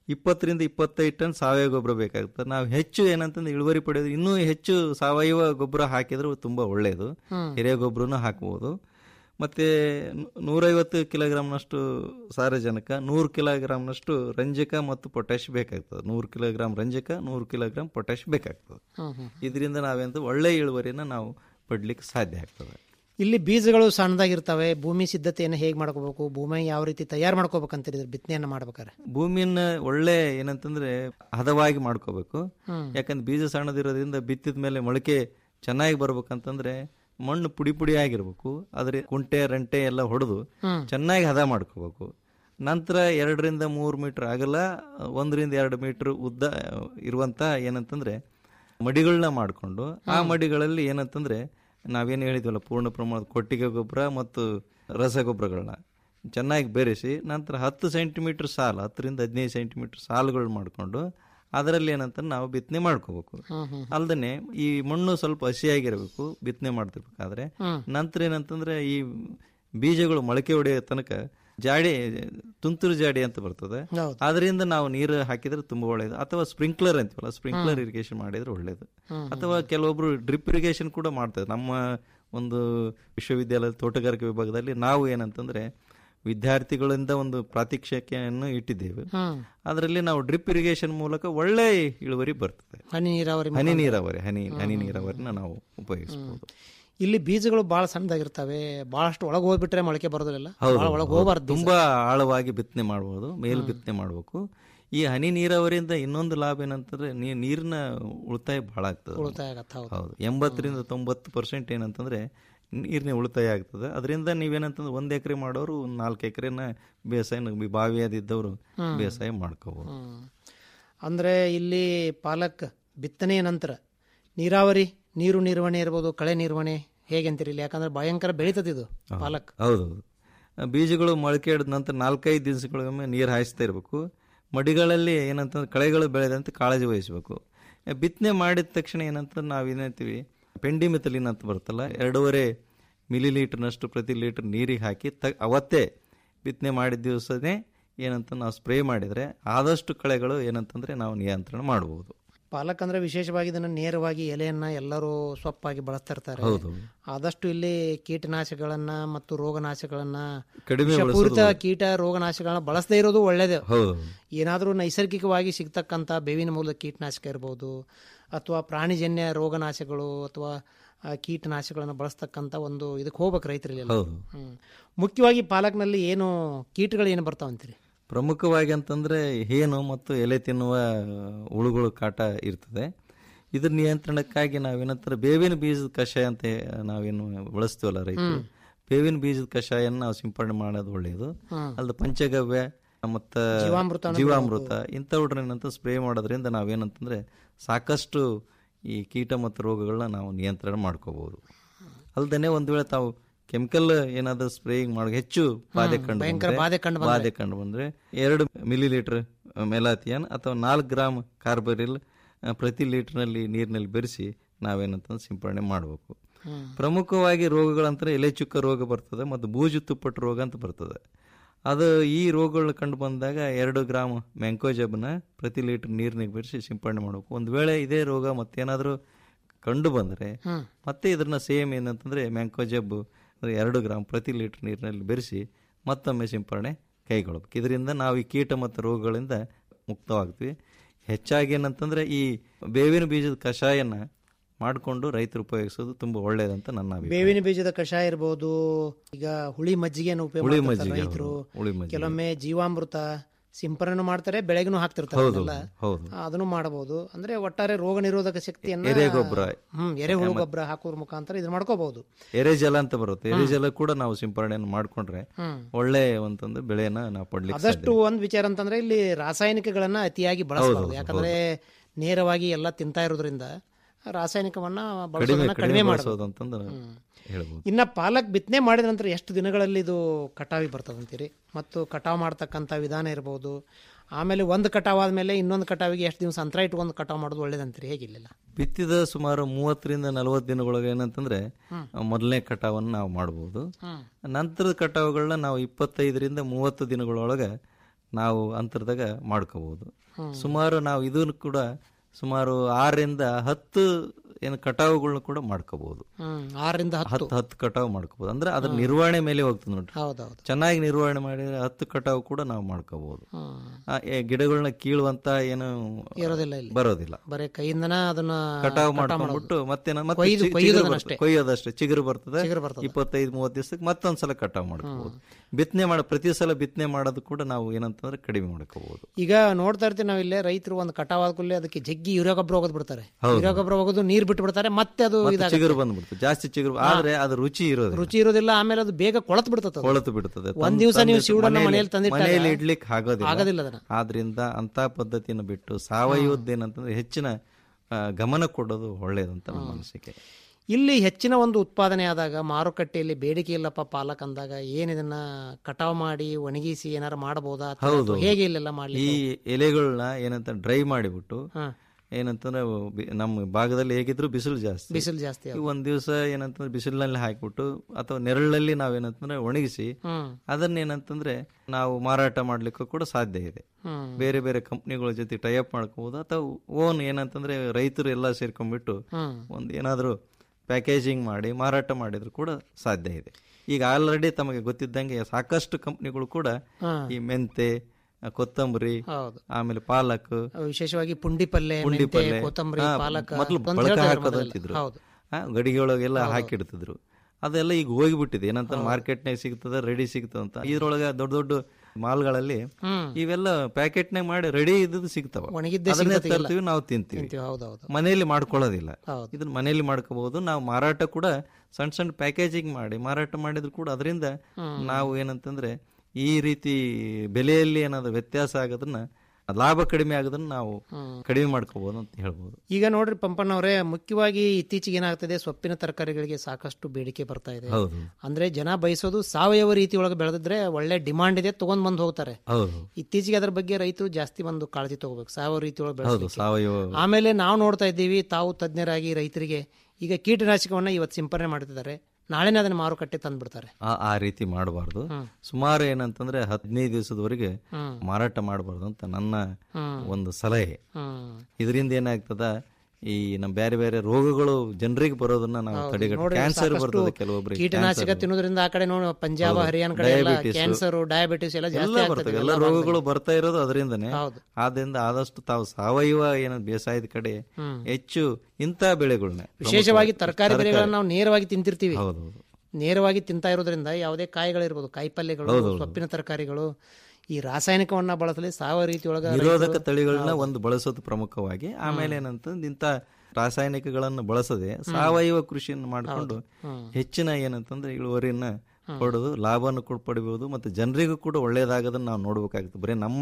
ಇಪ್ಪತ್ತರಿಂದ ಇಪ್ಪತ್ತೈದು ಟನ್ ಸಾವಯವ ಗೊಬ್ಬರ ಬೇಕಾಗುತ್ತೆ ನಾವು ಹೆಚ್ಚು ಏನಂತಂದ್ರೆ ಇಳುವರಿ ಪಡೆಯೋದು ಇನ್ನೂ ಹೆಚ್ಚು ಸಾವಯವ ಗೊಬ್ಬರ ಹಾಕಿದ್ರೆ ತುಂಬ ಒಳ್ಳೆಯದು ಹ್ಮ್. ಹಿರೇ ಗೊಬ್ಬರನೂ ಹಾಕ್ಬೋದು ಮತ್ತು ನೂರೈವತ್ತು ಕಿಲೋಗ್ರಾಮ್ನಷ್ಟು ಸಾರಜನಕ ನೂರು ಕಿಲೋಗ್ರಾಮ್ನಷ್ಟು ರಂಜಕ ಮತ್ತು ಪೊಟ್ಯಾಶ್ ಬೇಕಾಗ್ತದೆ ನೂರು ಕಿಲೋಗ್ರಾಮ್ ರಂಜಕ ನೂರು ಕಿಲೋಗ್ರಾಮ್ ಪೊಟ್ಯಾಶ್ ಬೇಕಾಗ್ತದೆ ಹ್ಮ್, ಹ್ಮ್. ಇದರಿಂದ ನಾವೆಂತ ಒಳ್ಳೆ ಇಳುವರಿನ ನಾವು ಪಡ್ಲಿಕ್ಕೆ ಸಾಧ್ಯ ಆಗ್ತದೆ ಇಲ್ಲಿ ಬೀಜಗಳು ಸಣ್ಣದಾಗಿರ್ತವೆ ಭೂಮಿ ಸಿದ್ಧತೆಯನ್ನು ಹೇಗೆ ಮಾಡ್ಕೋಬೇಕು ಭೂಮಿ ಯಾವ ರೀತಿ ತಯಾರು ಮಾಡ್ಕೋಬೇಕಂತೀರಿ ಬಿತ್ತನೆಯನ್ನು ಮಾಡ್ಬೇಕಾರೆ ಭೂಮಿಯನ್ನ ಒಳ್ಳೆ ಏನಂತಂದ್ರೆ ಹದವಾಗಿ ಮಾಡ್ಕೋಬೇಕು ಹ್ಮ್. ಯಾಕಂದ್ರೆ ಬೀಜ ಸಣ್ಣದಿರೋದ್ರಿಂದ ಬಿತ್ತಿದ ಮೇಲೆ ಮೊಳಕೆ ಚೆನ್ನಾಗಿ ಬರ್ಬೇಕಂತಂದ್ರೆ ಮಣ್ಣು ಪುಡಿ ಪುಡಿ ಆಗಿರ್ಬೇಕು ಅದ್ರ ಕುಂಟೆ ರಂಟೆ ಎಲ್ಲ ಹೊಡೆದು ಹ್ಮ್. ಚೆನ್ನಾಗಿ ಹದ ಮಾಡ್ಕೋಬೇಕು ನಂತರ ಎರಡರಿಂದ ಮೂರು ಮೀಟರ್ ಆಗಲ್ಲ ಒಂದರಿಂದ ಎರಡು ಮೀಟರ್ ಉದ್ದ ಇರುವಂತ ಏನಂತಂದ್ರೆ ಮಡಿಗಳನ್ನ ಮಾಡಿಕೊಂಡು ಆ ಮಡಿಗಳಲ್ಲಿ ಏನಂತಂದ್ರೆ ನಾವೇನು ಹೇಳಿದ್ವಲ್ಲ ಪೂರ್ಣ ಪ್ರಮಾಣದ ಕೊಟ್ಟಿಗೆ ಗೊಬ್ಬರ ಮತ್ತು ರಸಗೊಬ್ಬರಗಳನ್ನ ಚೆನ್ನಾಗಿ ಬೆರೆಸಿ ನಂತರ ಹತ್ತು ಸೆಂಟಿಮೀಟರ್ ಸಾಲು ಹತ್ತರಿಂದ ಹದಿನೈದು ಸೆಂಟಿಮೀಟರ್ ಸಾಲುಗಳು ಮಾಡಿಕೊಂಡು ಅದರಲ್ಲಿ ಏನಂತ ನಾವು ಬಿತ್ತನೆ ಮಾಡ್ಕೋಬೇಕು ಹ್ಮ್, ಹ್ಮ್. ಅಲ್ದನೆ ಈ ಮಣ್ಣು ಸ್ವಲ್ಪ ಹಸಿಯಾಗಿರಬೇಕು ಬಿತ್ತನೆ ಮಾಡ್ತಿರ್ಬೇಕಾದ್ರೆ ಹ್ಮ್. ನಂತರ ಏನಂತಂದ್ರೆ ಈ ಬೀಜಗಳು ಮೊಳಕೆ ಹೊಡೆಯೋ ತನಕ ಜಾಡಿ ತುಂತುರು ಜಾಡಿ ಅಂತ ಬರ್ತದೆ ಹೌದು. ಅದರಿಂದ ನಾವು ನೀರು ಹಾಕಿದ್ರೆ ತುಂಬಾ ಒಳ್ಳೇದು ಅಥವಾ ಸ್ಪ್ರಿಂಕ್ಲರ್ ಅಂತೀವಲ್ಲ ಸ್ಪ್ರಿಂಕ್ಲರ್ ಹ್ಮ್. ಇರಿಗೇಷನ್ ಮಾಡಿದ್ರೆ ಒಳ್ಳೇದು ಹ್ಮ್, ಅಥವಾ ಕೆಲವೊಬ್ರು ಡ್ರಿಪ್ ಇರಿಗೇಷನ್ ಕೂಡ ಮಾಡ್ತಾರೆ ನಮ್ಮ ಒಂದು ವಿಶ್ವವಿದ್ಯಾಲಯದ ತೋಟಗಾರಿಕೆ ವಿಭಾಗದಲ್ಲಿ ನಾವು ಏನಂತಂದ್ರೆ ವಿದ್ಯಾರ್ಥಿಗಳಿಂದ ಒಂದು ಪ್ರಾತ್ಯಕ್ಷಿಕೆಯನ್ನು ಇಟ್ಟಿದ್ದೇವೆ ಹ್ಮ್. ಅದರಲ್ಲಿ ನಾವು ಡ್ರಿಪ್ ಇರಿಗೇಷನ್ ಮೂಲಕ ಒಳ್ಳೆ ಇಳುವರಿ ಬರ್ತದೆ ಹನಿ ನೀರಾವರಿ ಹನಿ ಮುಖಾಂತರ. ನೀರಾವರಿ ಹನಿ ಹನಿ ನೀರಾವರಿನ ನಾವು ಉಪಯೋಗಿಸಬಹುದು ಇಲ್ಲಿ ಬೀಜಗಳು ಬಹಳ ಸಣ್ಣದಾಗಿರ್ತವೆ ಬಹಳಷ್ಟು ಒಳಗೆ ಹೋಗ್ಬಿಟ್ರೆ ಮೊಳಕೆ ಬರೋದಿಲ್ಲ ಹೌದು ಬಹಳ ಒಳಗೆ ಹೌದು. ಹೋಗಬಾರ್ದು ತುಂಬಾ ಆಳವಾಗಿ ಬಿತ್ತನೆ ಮಾಡಬಹುದು ಮೇಲ್ ಬಿತ್ತನೆ ಮಾಡಬೇಕು ಈ ಹನಿ ನೀರಾವರಿಯಿಂದ ಇನ್ನೊಂದು ಲಾಭ ಏನಂತಂದ್ರೆ ನೀ- ನೀರಿನ ಉಳಿತಾಯ ಬಹಳ ಆಗ್ತದೆ ಉಳಿತಾಯ ಆಗತ್ತೆ, ಹೌದು. ಹೌದು ಎಂಬತ್ತರಿಂದ ತೊಂಬತ್ತು ಪರ್ಸೆಂಟ್ ಏನಂತಂದ್ರೆ ನೀರಿನ ಉಳಿತಾಯ ಆಗ್ತದೆ ಅದರಿಂದ ನೀವೇನಂತಂದ್ರೆ ಒಂದ್ ಎಕರೆ ಮಾಡೋರು ಒಂದ್ ನಾಲ್ಕು ಎಕರೆನ ಬೇಸಾಯ ಬಾವಿಯಾದಿದ್ದವರು ಹ್ಮ್. ಬೇಸಾಯ ಮಾಡ್ಕೋಬಹುದು ಹ್ಮ್. ಅಂದ್ರೆ ಇಲ್ಲಿ ಪಾಲಕ್ ಬಿತ್ತನೆಯ ನಂತರ ನೀರಾವರಿ ನೀರು ನಿರ್ವಹಣೆ ಇರ್ಬೋದು ಕಳೆ ನಿರ್ವಹಣೆ ಹೇಗೆ ಅಂತೀರಿ ಇಲ್ಲಿ ಯಾಕಂದ್ರೆ ಭಯಂಕರ ಬೆಳೀತದೆ ಇದು ಪಾಲಕ್ ಹೌದು ಬೀಜಗಳು ಮೊಳಕೆ ಹಿಡಿದ ನಂತರ ನಾಲ್ಕೈದು ದಿವಸಗಳಿಗೊಮ್ಮೆ ನೀರು ಹಾಯಿಸ್ತಾ ಇರಬೇಕು ಮಡಿಗಳಲ್ಲಿ ಏನಂತಂದ್ರೆ ಕಳೆಗಳು ಬೆಳೆದಂತೆ ಕಾಳಜಿ ವಹಿಸಬೇಕು ಬಿತ್ತನೆ ಮಾಡಿದ ತಕ್ಷಣ ಏನಂತಂದ್ರೆ ನಾವು ಏನಂತೀವಿ ಪೆಂಡಿಮಿಥಲಿನ್ ಅಂತ ಬರುತ್ತಲ್ಲ ಎರಡೂವರೆ ಮಿಲಿ ಲೀಟರ್ನಷ್ಟು ಪ್ರತಿ ಲೀಟರ್ ನೀರಿಗೆ ಹಾಕಿ ತ ಅವತ್ತೇ ಬಿತ್ತನೆ ಮಾಡಿದ ದಿವಸನೇ ಏನಂತ ನಾವು ಸ್ಪ್ರೇ ಮಾಡಿದರೆ ಆದಷ್ಟು ಕಳೆಗಳು ಏನಂತಂದ್ರೆ ನಾವು ನಿಯಂತ್ರಣ ಮಾಡಬಹುದು ಪಾಲಕ್ ಅಂದ್ರೆ ವಿಶೇಷವಾಗಿ ಇದನ್ನ ನೇರವಾಗಿ ಎಲೆಯನ್ನ ಎಲ್ಲರೂ ಸೊಪ್ಪಾಗಿ ಬಳಸ್ತಾ ಇರ್ತಾರೆ ಹೌದು. ಆದಷ್ಟು ಇಲ್ಲಿ ಕೀಟನಾಶಕಗಳನ್ನ ಮತ್ತು ರೋಗನಾಶಗಳನ್ನ ಕಡಿಮೆ ವಿಷಪೂರಿತ ಬಳಸೋದು. ಕೀಟ ರೋಗನಾಶಗಳನ್ನ ಬಳಸದೇ ಇರೋದು ಒಳ್ಳೇದು ಹೌದು. ಏನಾದರೂ ನೈಸರ್ಗಿಕವಾಗಿ ಸಿಗ್ತಕ್ಕಂಥ ಬೇವಿನ ಮೂಲದ ಕೀಟನಾಶಕ ಇರ್ಬೋದು ಅಥವಾ ಪ್ರಾಣಿಜನ್ಯ ರೋಗನಾಶಗಳು ಅಥವಾ ಆ, ಕೀಟನಾಶಕಗಳನ್ನು ಬಳಸ್ತಕ್ಕಂಥ ಒಂದು ಇದಕ್ಕೆ ಹೋಗ್ಬೇಕು ರೈತರಲ್ಲಿ ಹೌದು. ಹ್ಮ್ ಮುಖ್ಯವಾಗಿ ಪಾಲಕ್ನಲ್ಲಿ ಏನು ಕೀಟಗಳು ಏನು ಬರ್ತಾವಂತೀರಿ ಪ್ರಮುಖವಾಗಿ ಅಂತಂದ್ರೆ ಹೇನು ಮತ್ತು ಎಲೆ ತಿನ್ನುವ ಹುಳುಗಳು ಕಾಟ ಇರ್ತದೆ ಇದ್ರ ನಿಯಂತ್ರಣಕ್ಕಾಗಿ ನಾವೇನಂತಾರೆ ಬೇವಿನ ಬೀಜದ ಕಷಾಯ ಅಂತ ನಾವೇನು ಬಳಸ್ತೀವಲ್ಲ ರೈತರು ಹ್ಮ್. ಬೇವಿನ ಬೀಜದ ಕಷಾಯನ ನಾವು ಸಿಂಪಡಣೆ ಮಾಡೋದು ಒಳ್ಳೆಯದು ಹ್ಮ್. ಅಲ್ಲದೆ ಪಂಚಗವ್ಯ ಮತ್ತ ಜೀವಾಮೃತನೂ ಜೀವಾಮೃತ ಇಂಥವುಗಳನ್ನಂತ ಸ್ಪ್ರೇ ಮಾಡೋದ್ರಿಂದ ನಾವೇನಂತಂದ್ರೆ ಸಾಕಷ್ಟು ಈ ಕೀಟ ಮತ್ತು ರೋಗಗಳನ್ನ ನಾವು ನಿಯಂತ್ರಣ ಮಾಡ್ಕೋಬಹುದು ಅಲ್ದೇನೆ ಒಂದ್ ವೇಳೆ ತಾವು ಕೆಮಿಕಲ್ ಏನಾದ್ರು ಸ್ಪ್ರೇಯಿಂಗ್ ಮಾಡೋ ಹೆಚ್ಚು ಬಾಧೆ ಕಂಡು ಭಯಂಕರ ಬಂದ್ರೆ- ಬಾಧೆ ಕಂಡು ಬಂದ್ರೆ. ಬಾಧೆ ಕಂಡು ಬಂದ್ರೆ ಎರಡು ಮಿಲಿ ಲೀಟರ್ ಮೆಲಾಥಿಯನ್ ಅಥವಾ ನಾಲ್ಕು ಗ್ರಾಮ್ ಕಾರ್ಬರಿಲ್ ಆ, ಪ್ರತಿ ಲೀಟರ್ನಲ್ಲಿ ನೀರಿನಲ್ಲಿ ಬೆರೆಸಿ ನಾವೇನಂತ ಸಿಂಪಡಣೆ ಮಾಡಬೇಕು ಹ್ಮ್. ಪ್ರಮುಖವಾಗಿ ರೋಗಗಳಂತಾರೆ ಎಲೆ ಚುಕ್ಕ ರೋಗ ಬರ್ತದೆ ಮತ್ತು ಬೂಜು ತುಪ್ಪಟ್ಟು ರೋಗ ಅಂತ ಬರ್ತದೆ ಅದು ಈ ರೋಗಗಳು ಕಂಡು ಬಂದಾಗ ಎರಡು ಗ್ರಾಮ್ ಮ್ಯಾಂಕೋಜಬ್ನ ಪ್ರತಿ ಲೀಟರ್ ನೀರಿನಾಗ ಬೆರೆಸಿ ಸಿಂಪಡಣೆ ಮಾಡಬೇಕು ಒಂದು ವೇಳೆ ಇದೇ ರೋಗ ಮತ್ತೇನಾದರೂ ಕಂಡು ಬಂದರೆ ಹ್ಮ್. ಮತ್ತೆ ಇದನ್ನ ಸೇಮ್ ಏನಂತಂದ್ರೆ ಮ್ಯಾಂಕೋಜಬ್ ಎರಡು ಗ್ರಾಮ್ ಪ್ರತಿ ಲೀಟರ್ ನೀರಿನಲ್ಲಿ ಬೆರೆಸಿ ಮತ್ತೊಮ್ಮೆ ಸಿಂಪಡಣೆ ಕೈಗೊಳ್ಬೇಕು ಇದರಿಂದ ನಾವು ಈ ಕೀಟ ಮತ್ತು ರೋಗಗಳಿಂದ ಮುಕ್ತವಾಗ್ತೀವಿ ಹೆಚ್ಚಾಗಿ ಏನಂತಂದ್ರೆ ಈ ಬೇವಿನ ಬೀಜದ ಕಷಾಯನ ಮಾಡಿಕೊಂಡು ರೈತರು ಉಪಯೋಗಿಸೋದು ತುಂಬಾ ಒಳ್ಳೆಯದಂತ ನನ್ನ ಅಭಿಪ್ರಾಯ ಬೇವಿನ ಬೀಜದ ಕಷಾಯ ಇರ್ಬೋದು ಈಗ ಹುಳಿ ಮಜ್ಜಿಗೆಯನ್ನು ಉಪಯೋಗ ಹುಳಿ ಮಾಡ್ತಿರ್ತಾರೆ ಮಜ್ಜಿಗೆ, ರೈತರು ಹೌದು. ಹುಳಿ ಮಜ್ಜಿಗೆ. ಕೆಲವೊಮ್ಮೆ ಜೀವಾಮೃತ ಸಿಂಪರಣೆ ಮಾಡ್ತಾರೆ ಬೆಳಗ್ಗೂ ಹಾಕ್ತಿರ್ತಾರೆ ಹೌದು, ಅದನ್ನೆಲ್ಲ. ಹೌದು. ಅದನ್ನು ಮಾಡಬಹುದು ಅಂದ್ರೆ ಒಟ್ಟಾರೆ ರೋಗ ನಿರೋಧಕ ಶಕ್ತಿಯನ್ನ ಎರೆಗೊಬ್ಬರ. ಹ್ಮ್ ಎರೆಹುಳು ಗೊಬ್ಬರ ಹಾಕೋದ್ರ ಮುಖಾಂತರ ಇದನ್ನ ಮಾಡ್ಕೋಬಹುದು ಎರೆಜಲ ಅಂತ ಬರುತ್ತೆ ಎರೆಜಲ ಕೂಡ ನಾವು ಸಿಂಪಡಣೆಯನ್ನು ಮಾಡ್ಕೊಂಡ್ರೆ ಹ್ಮ್. ಒಳ್ಳೆ ಅಂತಂದ್ರೆ ಬೆಳೆಯನ್ನ ನಾವು ಪಡ್ಲಿಕ್ಕೆ ಆದಷ್ಟು ಒಂದ್ ವಿಚಾರ ಅಂತಂದ್ರೆ ಇಲ್ಲಿ ರಾಸಾಯನಿಕಗಳನ್ನ ಅತಿಯಾಗಿ ಬಳಸಬಾರದು ಹೌದು, ಯಾಕಂದ್ರೆ ನೇರವಾಗಿ ಎಲ್ಲ ತಿಂತಾ ಇರೋದ್ರಿಂದ ರಾಸಾಯನಿಕವನ್ನ ಕಡಿಮೆ ಬಳಸೋದನ್ನ ಕಡಿಮೆ ಕಡಿಮೆ ಬಳಸೋದು ಮಾಡಬಹುದು ಅಂತಂದ್ರೆ ಹೇಳ್ಬೋದು ಇನ್ನ ಪಾಲಕ್ ಬಿತ್ತನೆ ಮಾಡಿದ ನಂತರ ಎಷ್ಟು ದಿನಗಳಲ್ಲಿ ಇದು ಕಟಾವಿ ಬರ್ತದಂತೀರಿ ಮತ್ತು ಕಟಾವ್ ಮಾಡ್ತಕ್ಕಂಥ ವಿಧಾನ ಇರ್ಬೋದು ಆಮೇಲೆ ಒಂದು ಕಟಾವ್ ಆದ್ಮೇಲೆ ಇನ್ನೊಂದು ಕಟಾವಿಗೆ ಎಷ್ಟು ದಿವಸ ಅಂತರ ಇಟ್ಕೊಂಡು ಕಟಾವ್ ಮಾಡೋದು ಒಳ್ಳೇದಂತೀರಿ ಹೇಗಿಲ್ಲ ಬಿತ್ತಿದ ಸುಮಾರು ಮೂವತ್ತರಿಂದ ನಲವತ್ತು ದಿನಗಳೊಳಗೆ ಏನಂತಂದ್ರೆ ಮೊದಲನೇ ಕಟಾವನ್ನು ನಾವು ಮಾಡಬಹುದು ಹ್ಮ್. ನಂತರದ ಕಟಾವುಗಳನ್ನ ನಾವು ಇಪ್ಪತ್ತೈದರಿಂದ ಮೂವತ್ತು ದಿನಗಳೊಳಗೆ ನಾವು ಅಂತರದಾಗ ಮಾಡ್ಕೋಬಹುದು ಸುಮಾರು ನಾವು ಇದನ್ನು ಕೂಡ ಸುಮಾರು ಆರರಿಂದ ಹತ್ತು ಏನು ಕಟಾವುಗಳನ್ನ ಕೂಡ ಮಾಡ್ಕೋಬಹುದು ಹ್ಮ್ ಆರರಿಂದ ಹತ್ತು ಹತ್ತು ಹತ್ತು ಕಟಾವು ಮಾಡ್ಕೋಬಹುದು ಅಂದ್ರೆ ಅದ್ರ ನಿರ್ವಹಣೆ ಮೇಲೆ ಹೋಗ್ತದೆ ನೋಡ್ರಿ ಹೌದೌದು ಚೆನ್ನಾಗಿ ನಿರ್ವಹಣೆ ಮಾಡಿದ್ರೆ ಹತ್ತು ಕಟಾವು ಕೂಡ ನಾವು ಮಾಡ್ಕೋಬಹುದು ಆ, ಏ, ಗಿಡಗಳನ್ನ ಕೀಳುವಂತ ಏನು ಇರೋದಿಲ್ಲ ಇಲ್ಲಿ ಬರೋದಿಲ್ಲ ಬರೀ ಕೈಯಿಂದನ ಅದನ್ನ ಕಟಾವು ಕಟಾವ್ ಮಾಡ್ಕೊಂಡ್ಬಿಟ್ಟು ಮಾಡೋದು. ಮತ್ತೆ ಮತ್ತೆ ಕೊಯ್ದು- ಚಿ- ಚಿಗುರು ಕೊಯ್ಯೋದನ್ನಷ್ಟೇ. ಬರ್ತದೆ. ಕೊಯ್ಯೋದಷ್ಟೇ ಚಿಗುರು ಬರ್ತದೆ ಚಿಗುರು ಬರ್ತದೆ. ಇಪ್ಪತ್ತೈದು ಮೂವತ್ತು ದಿವಸಕ್ಕೆ ಮತ್ತೊಂದ್ಸಲ ಕಟಾವು ಮಾಡ್ಕೋಬಹುದು ಬಿತ್ತನೆ ಮಾಡ ಪ್ರತಿ ಸಲ ಬಿತ್ತನೆ ಮಾಡೋದು ಕೂಡ ನಾವು ಏನಂತಂದ್ರೆ ಕಡಿಮೆ ಮಾಡ್ಕೋಬಹುದು ಈಗ ನೋಡ್ತಾ ಇರ್ತೀವಿ ನಾವು ಇಲ್ಲೇ ರೈತರು ಒಂದು ಕಟಾವ್ ಆದ ಕೂಡಲೇ ಅದಕ್ಕೆ ಜಗ್ಗಿ ಯೂರಿಯಾ ಗೊಬ್ಬರ ಹೋಗೋದು ಬಿಡ್ತಾರೆ ಹೌದು. ಯೂರಿಯಾ ಗೊಬ್ಬರ ಹೋಗೋದು ನೀರ್ ಬಿಟ್ಟು ಬಿಡ್ತಾರೆ ಮತ್ತೆ ಅದು ಮತ್ತೆ ಇದಾಗುತ್ತೆ. ಚಿಗುರು ಬಂದ್ಬಿಡ್ತದೆ ಜಾಸ್ತಿ ಚಿಗುರು ಆದ್ರೆ ಅದು ರುಚಿ ಇರೋದು ರುಚಿ ಇರೋದಿಲ್ಲ ಆಮೇಲೆ ಅದು ಬೇಗ ಕೊಳತು ಬಿಡ್ತದೆ ಅದು. ಕೊಳತು ಬಿಡ್ತದೆ ಒಂದ್ ದಿವಸ ನೀವು ಸಿವುಡನ್ನ ಮನೆಯಲ್ಲಿ ತಂದಿಟ್ಟಾಗ ಮನೆಯಲ್ಲಿ ಇಡ್ಲಿಕ್ಕೆ ಆಗೋದಿಲ್ಲ ಆಗೋದಿಲ್ಲ ಅದನ್ನ. ಆದ್ರಿಂದ ಅಂತ ಪದ್ಧತಿಯನ್ನು ಬಿಟ್ಟು ಸಾವಯವದ್ದು ಏನಂತಂದ್ರೆ ಹೆಚ್ಚಿನ ಆ, ಗಮನ ಕೊಡೋದು ಒಳ್ಳೇದಂತ ನಮ್ಮ ಅನಿಸಿಕೆ ಇಲ್ಲಿ ಹೆಚ್ಚಿನ ಒಂದು ಉತ್ಪಾದನೆ ಆದಾಗ ಮಾರುಕಟ್ಟೆಯಲ್ಲಿ ಬೇಡಿಕೆ ಇಲ್ಲಪ್ಪ ಪಾಲಕ್ ಅಂದಾಗ ಏನ್ ಇದನ್ನ ಕಟಾವ್ ಮಾಡಿ ಒಣಗಿಸಿ ಏನಾರು ಮಾಡಬಹುದಾ ಅಥವಾ ಹೌದು ಹೇಗೆ ಇಲ್ಲೆಲ್ಲ ಈ ಮಾಡ್ಲಿಕ್ಕೆ ಎಲೆಗಳನ್ನ ಏನಂತ ಡ್ರೈ ಮಾಡಿಬಿಟ್ಟು ಹಾ. ಏನಂತಂದ್ರೆ ಬಿ- ನಮ್ಮ ಭಾಗದಲ್ಲಿ ಹೇಗಿದ್ರು ಬಿಸಿಲು ಜಾಸ್ತಿ ಬಿಸಿಲು ಜಾಸ್ತಿ ಈ ಒಂದ್ ದಿವಸ ಏನಂತಂದ್ರೆ ಬಿಸಿಲಿನಲ್ಲಿ ಹಾಕಿಬಿಟ್ಟು ಅಥವಾ ನೆರಳಲ್ಲಿ ನಾವೇನಂತಂದ್ರೆ ಒಣಗಿಸಿ ಹ್ಮ್. ಅದನ್ನ ಏನಂತಂದ್ರೆ ನಾವು ಮಾರಾಟ ಮಾಡ್ಲಿಕ್ಕೂ ಕೂಡ ಸಾಧ್ಯ ಇದೆ ಹ್ಮ್. ಬೇರೆ ಬೇರೆ ಕಂಪ್ನಿಗಳ ಜೊತೆ ಟೈಅಪ್ ಮಾಡ್ಕೋಬಹುದು ಅಥವಾ ಓನ್ ಏನಂತಂದ್ರೆ ರೈತರು ಎಲ್ಲ ಸೇರ್ಕೊಂಡ್ಬಿಟ್ಟು ಹ್ಮ್. ಒಂದು ಏನಾದರೂ ಪ್ಯಾಕೇಜಿಂಗ್ ಮಾಡಿ ಮಾರಾಟ ಮಾಡಿದ್ರು ಕೂಡ ಸಾಧ್ಯ ಇದೆ ಈಗ ಆಲ್ರೆಡಿ ತಮಗೆ ಗೊತ್ತಿದ್ದಂಗೆ ಸಾಕಷ್ಟು ಕಂಪ್ನಿಗಳು ಕೂಡ ಹಾ. ಈ ಮೆಂತೆ ಆ, ಕೊತ್ತಂಬರಿ ಹೌದು. ಆಮೇಲೆ ಪಾಲಕ್ ವಿಶೇಷವಾಗಿ ಪುಂಡಿ ಪಲ್ಲೆ ಪುಂಡಿ ಮೆಂತೆ, ಪಲ್ಲೆ ಕೊತ್ತಂಬರಿ ಹಾ, ಪಾಲಕ ಮೊದ್ಲು ಅಂತ ಬಳಕೆ ಹೇಳ್ತಾರೆ ಹಾಕೋದು ಮೊದಲೆಲ್ಲ. ಅಂತಿದ್ರು ಹೌದು ಆ, ಗಡಿಗೆಯೊಳಗೆಲ್ಲ ಹಾಕಿಡ್ತಿದ್ರು ಅದೆಲ್ಲ ಈಗ ಹೋಗಿಬಿಟ್ಟಿದೆ ಏನಂತ ಮಾರ್ಕೆಟ್ನಾಗ ಸಿಗ್ತದೆ ರೆಡಿ ಸಿಗ್ತದೆ ಅಂತ ಇದ್ರೊಳಗೆ ದೊಡ್ಡ ದೊಡ್ಡ ಮಾಲ್ಗಳಲ್ಲಿ ಹ್ಮ್. ಇವೆಲ್ಲ ಪ್ಯಾಕೆಟ್ನಾಗ ಮಾಡಿ ರೆಡಿ ಇದ್ದದ್ದು ಸಿಗ್ತಾವ ಒಣಗಿದ್ದೇ ಅದನ್ನೇ ಸಿಗ್ತದೆ ಈಗೆಲ್ಲ. ತರ್ತೀವಿ ನಾವು ತಿಂತೀವಿ ತಿಂತೀವಿ, ಹೌದೌದು. ಮನೆಯಲ್ಲಿ ಮಾಡ್ಕೊಳ್ಳೋದಿಲ್ಲ ಹೌದು. ಇದನ್ನ ಮನೆಯಲ್ಲಿ ಮಾಡ್ಕೋಬಹುದು ನಾವು ಮಾರಾಟ ಕೂಡ ಸಣ್ಣ ಸಣ್ಣ ಪ್ಯಾಕೇಜಿಂಗ್ ಮಾಡಿ ಮಾರಾಟ ಮಾಡಿದ್ರು ಕೂಡ ಅದರಿಂದ ನಾವು ಏನಂತಂದ್ರೆ ಈ ರೀತಿ ಬೆಲೆಯಲ್ಲಿ ಏನಾದ್ರು ವ್ಯತ್ಯಾಸ ಆಗೋದನ್ನ ಲಾಭ ಕಡಿಮೆ ಆಗೋದನ್ನ ನಾವು ಕಡಿಮೆ ಮಾಡ್ಕೋಬಹುದು ಅಂತ ಹೇಳ್ಬೋದು ಈಗ ನೋಡ್ರಿ ಪಂಪಣ್ಣವರೇ ಮುಖ್ಯವಾಗಿ ಇತ್ತೀಚೆಗೆ ಏನಾಗ್ತದೆ ಸೊಪ್ಪಿನ ತರಕಾರಿಗಳಿಗೆ ಸಾಕಷ್ಟು ಬೇಡಿಕೆ ಬರ್ತಾ ಇದೆ ಹೌದು. ಅಂದ್ರೆ ಜನ ಬಯಸೋದು ಸಾವಯವ ರೀತಿ ಒಳಗೆ ಬೆಳೆದಿದ್ರೆ ಒಳ್ಳೆ ಡಿಮಾಂಡ್ ಇದೆ ತಗೊಂಡ್ ಬಂದು ಹೋಗ್ತಾರೆ ಹೌದು ಇತ್ತೀಚೆಗೆ ಅದ್ರ ಬಗ್ಗೆ ರೈತರು ಜಾಸ್ತಿ ಒಂದು ಕಾಳಜಿ ತಗೋಬೇಕು ಸಾವಯವ ರೀತಿ ಒಳಗೆ ಹೌದು ಬೆಳೆಸಬೇಕು ಸಾವಯವ ಆಮೇಲೆ ನಾವು ನೋಡ್ತಾ ಇದ್ದೀವಿ ತಾವು ತಜ್ಞರಾಗಿ ರೈತರಿಗೆ ಈಗ ಕೀಟನಾಶಕವನ್ನ ಇವತ್ತು ಸಿಂಪರಣೆ ಮಾಡ್ತಿದ್ದಾರೆ ನಾಳೆನೇ ಅದನ್ನ ಮಾರುಕಟ್ಟೆ ತಂದ್ಬಿಡ್ತಾರೆ ಆ ಆ ರೀತಿ ಮಾಡಬಾರ್ದು ಸುಮಾರು ಏನಂತಂದ್ರೆ ಹದಿನೈದು ದಿವಸದವರೆಗೆ ಹ್ಮ್. ಮಾರಾಟ ಮಾಡಬಾರ್ದು ಅಂತ ನನ್ನ ಹ್ಮ್. ಒಂದು ಸಲಹೆ ಹ್ಮ್. ಇದರಿಂದ ಏನಾಗ್ತದ ಈ ನಮ್ಮ ಬೇರೆ ಬೇರೆ ರೋಗಗಳು ಜನರಿಗೆ ಬರೋದನ್ನ ನಾವು ತಡೆಗಟ್ಟ ನೋಡ್ರಿ, ಕ್ಯಾನ್ಸರ್ ಸಾಕಷ್ಟು ಬರ್ತದೆ ಕೆಲವೊಬ್ಬರಿಗೆ ಕೀಟನಾಶಕ cancer. ತಿನ್ನೋದ್ರಿಂದ ಆ ಕಡೆ ನೋಡಿ ಪಂಜಾಬ ಹೌದು. ಹರಿಯಾಣ ಕಡೆ ಎಲ್ಲ Diabetes. ಕ್ಯಾನ್ಸರ್ ಡಯಾಬಿಟಿಸ್ ಎಲ್ಲ ಎಲ್ಲ ಜಾಸ್ತಿ ಆಗ್ತದೆ ಬರ್ತವೆ ಎಲ್ಲ ಎಲ್ಲ ರೋಗಗಳು ಬರ್ತಾ ಇರೋದು ಅದರಿಂದನೇ ಹೌದು. ಆದ್ರಿಂದ ಆದಷ್ಟು ತಾವು ಸಾವಯವ ಏನ ಬೇಸಾಯದ ಕಡೆ ಹ್ಮ್. ಹೆಚ್ಚು ಇಂಥ ಬೆಳೆಗಳನ್ನ ವಿಶೇಷವಾಗಿ ತರಕಾರಿ ಬೆಳೆಗಳನ್ನ ನಾವು ನೇರವಾಗಿ ತಿಂತಿರ್ತೀವಿ ಹೌದೌದು ನೇರವಾಗಿ ತಿಂತಾ ಇರೋದ್ರಿಂದ ಯಾವುದೇ ಕಾಯಿಗಳಿರ್ಬೋದು ಕಾಯಿಪಲ್ಯಗಳು ಹೌದೌದು. ಸೊಪ್ಪಿನ ತರಕಾರಿಗಳು ಈ ರಾಸಾಯನಿಕವನ್ನ ಬಳಸಲಿ ಸಾವಯವ ರೀತಿ ಒಳಗ ನಿರೋಧಕ ರೈತರು- ತಳಿಗಳನ್ನ ಹೌದು. ಒಂದು ಬಳಸೋದು ಪ್ರಮುಖವಾಗಿ ಆಮೇಲೆ ಏನಂತಂದ್ರೆ ಇಂಥ ರಾಸಾಯನಿಕಗಳನ್ನು ಬಳಸದೆ ಸಾವಯವ ಕೃಷಿಯನ್ನು ಮಾಡಿಕೊಂಡು ಹ್ಮ್. ಹೆಚ್ಚಿನ ಏನಂತಂದ್ರೆ ಇಳುವರಿಯನ್ನ ಕೊಡೋದು ಲಾಭವನ್ನು ಕೂಡ ಪಡಿಬಹುದು ಮತ್ತು ಜನರಿಗೂ ಕೂಡ ಒಳ್ಳೇದಾಗೋದನ್ನ ನಾವು ನೋಡ್ಬೇಕಾಗುತ್ತೆ ಬರೀ ನಮ್ಮ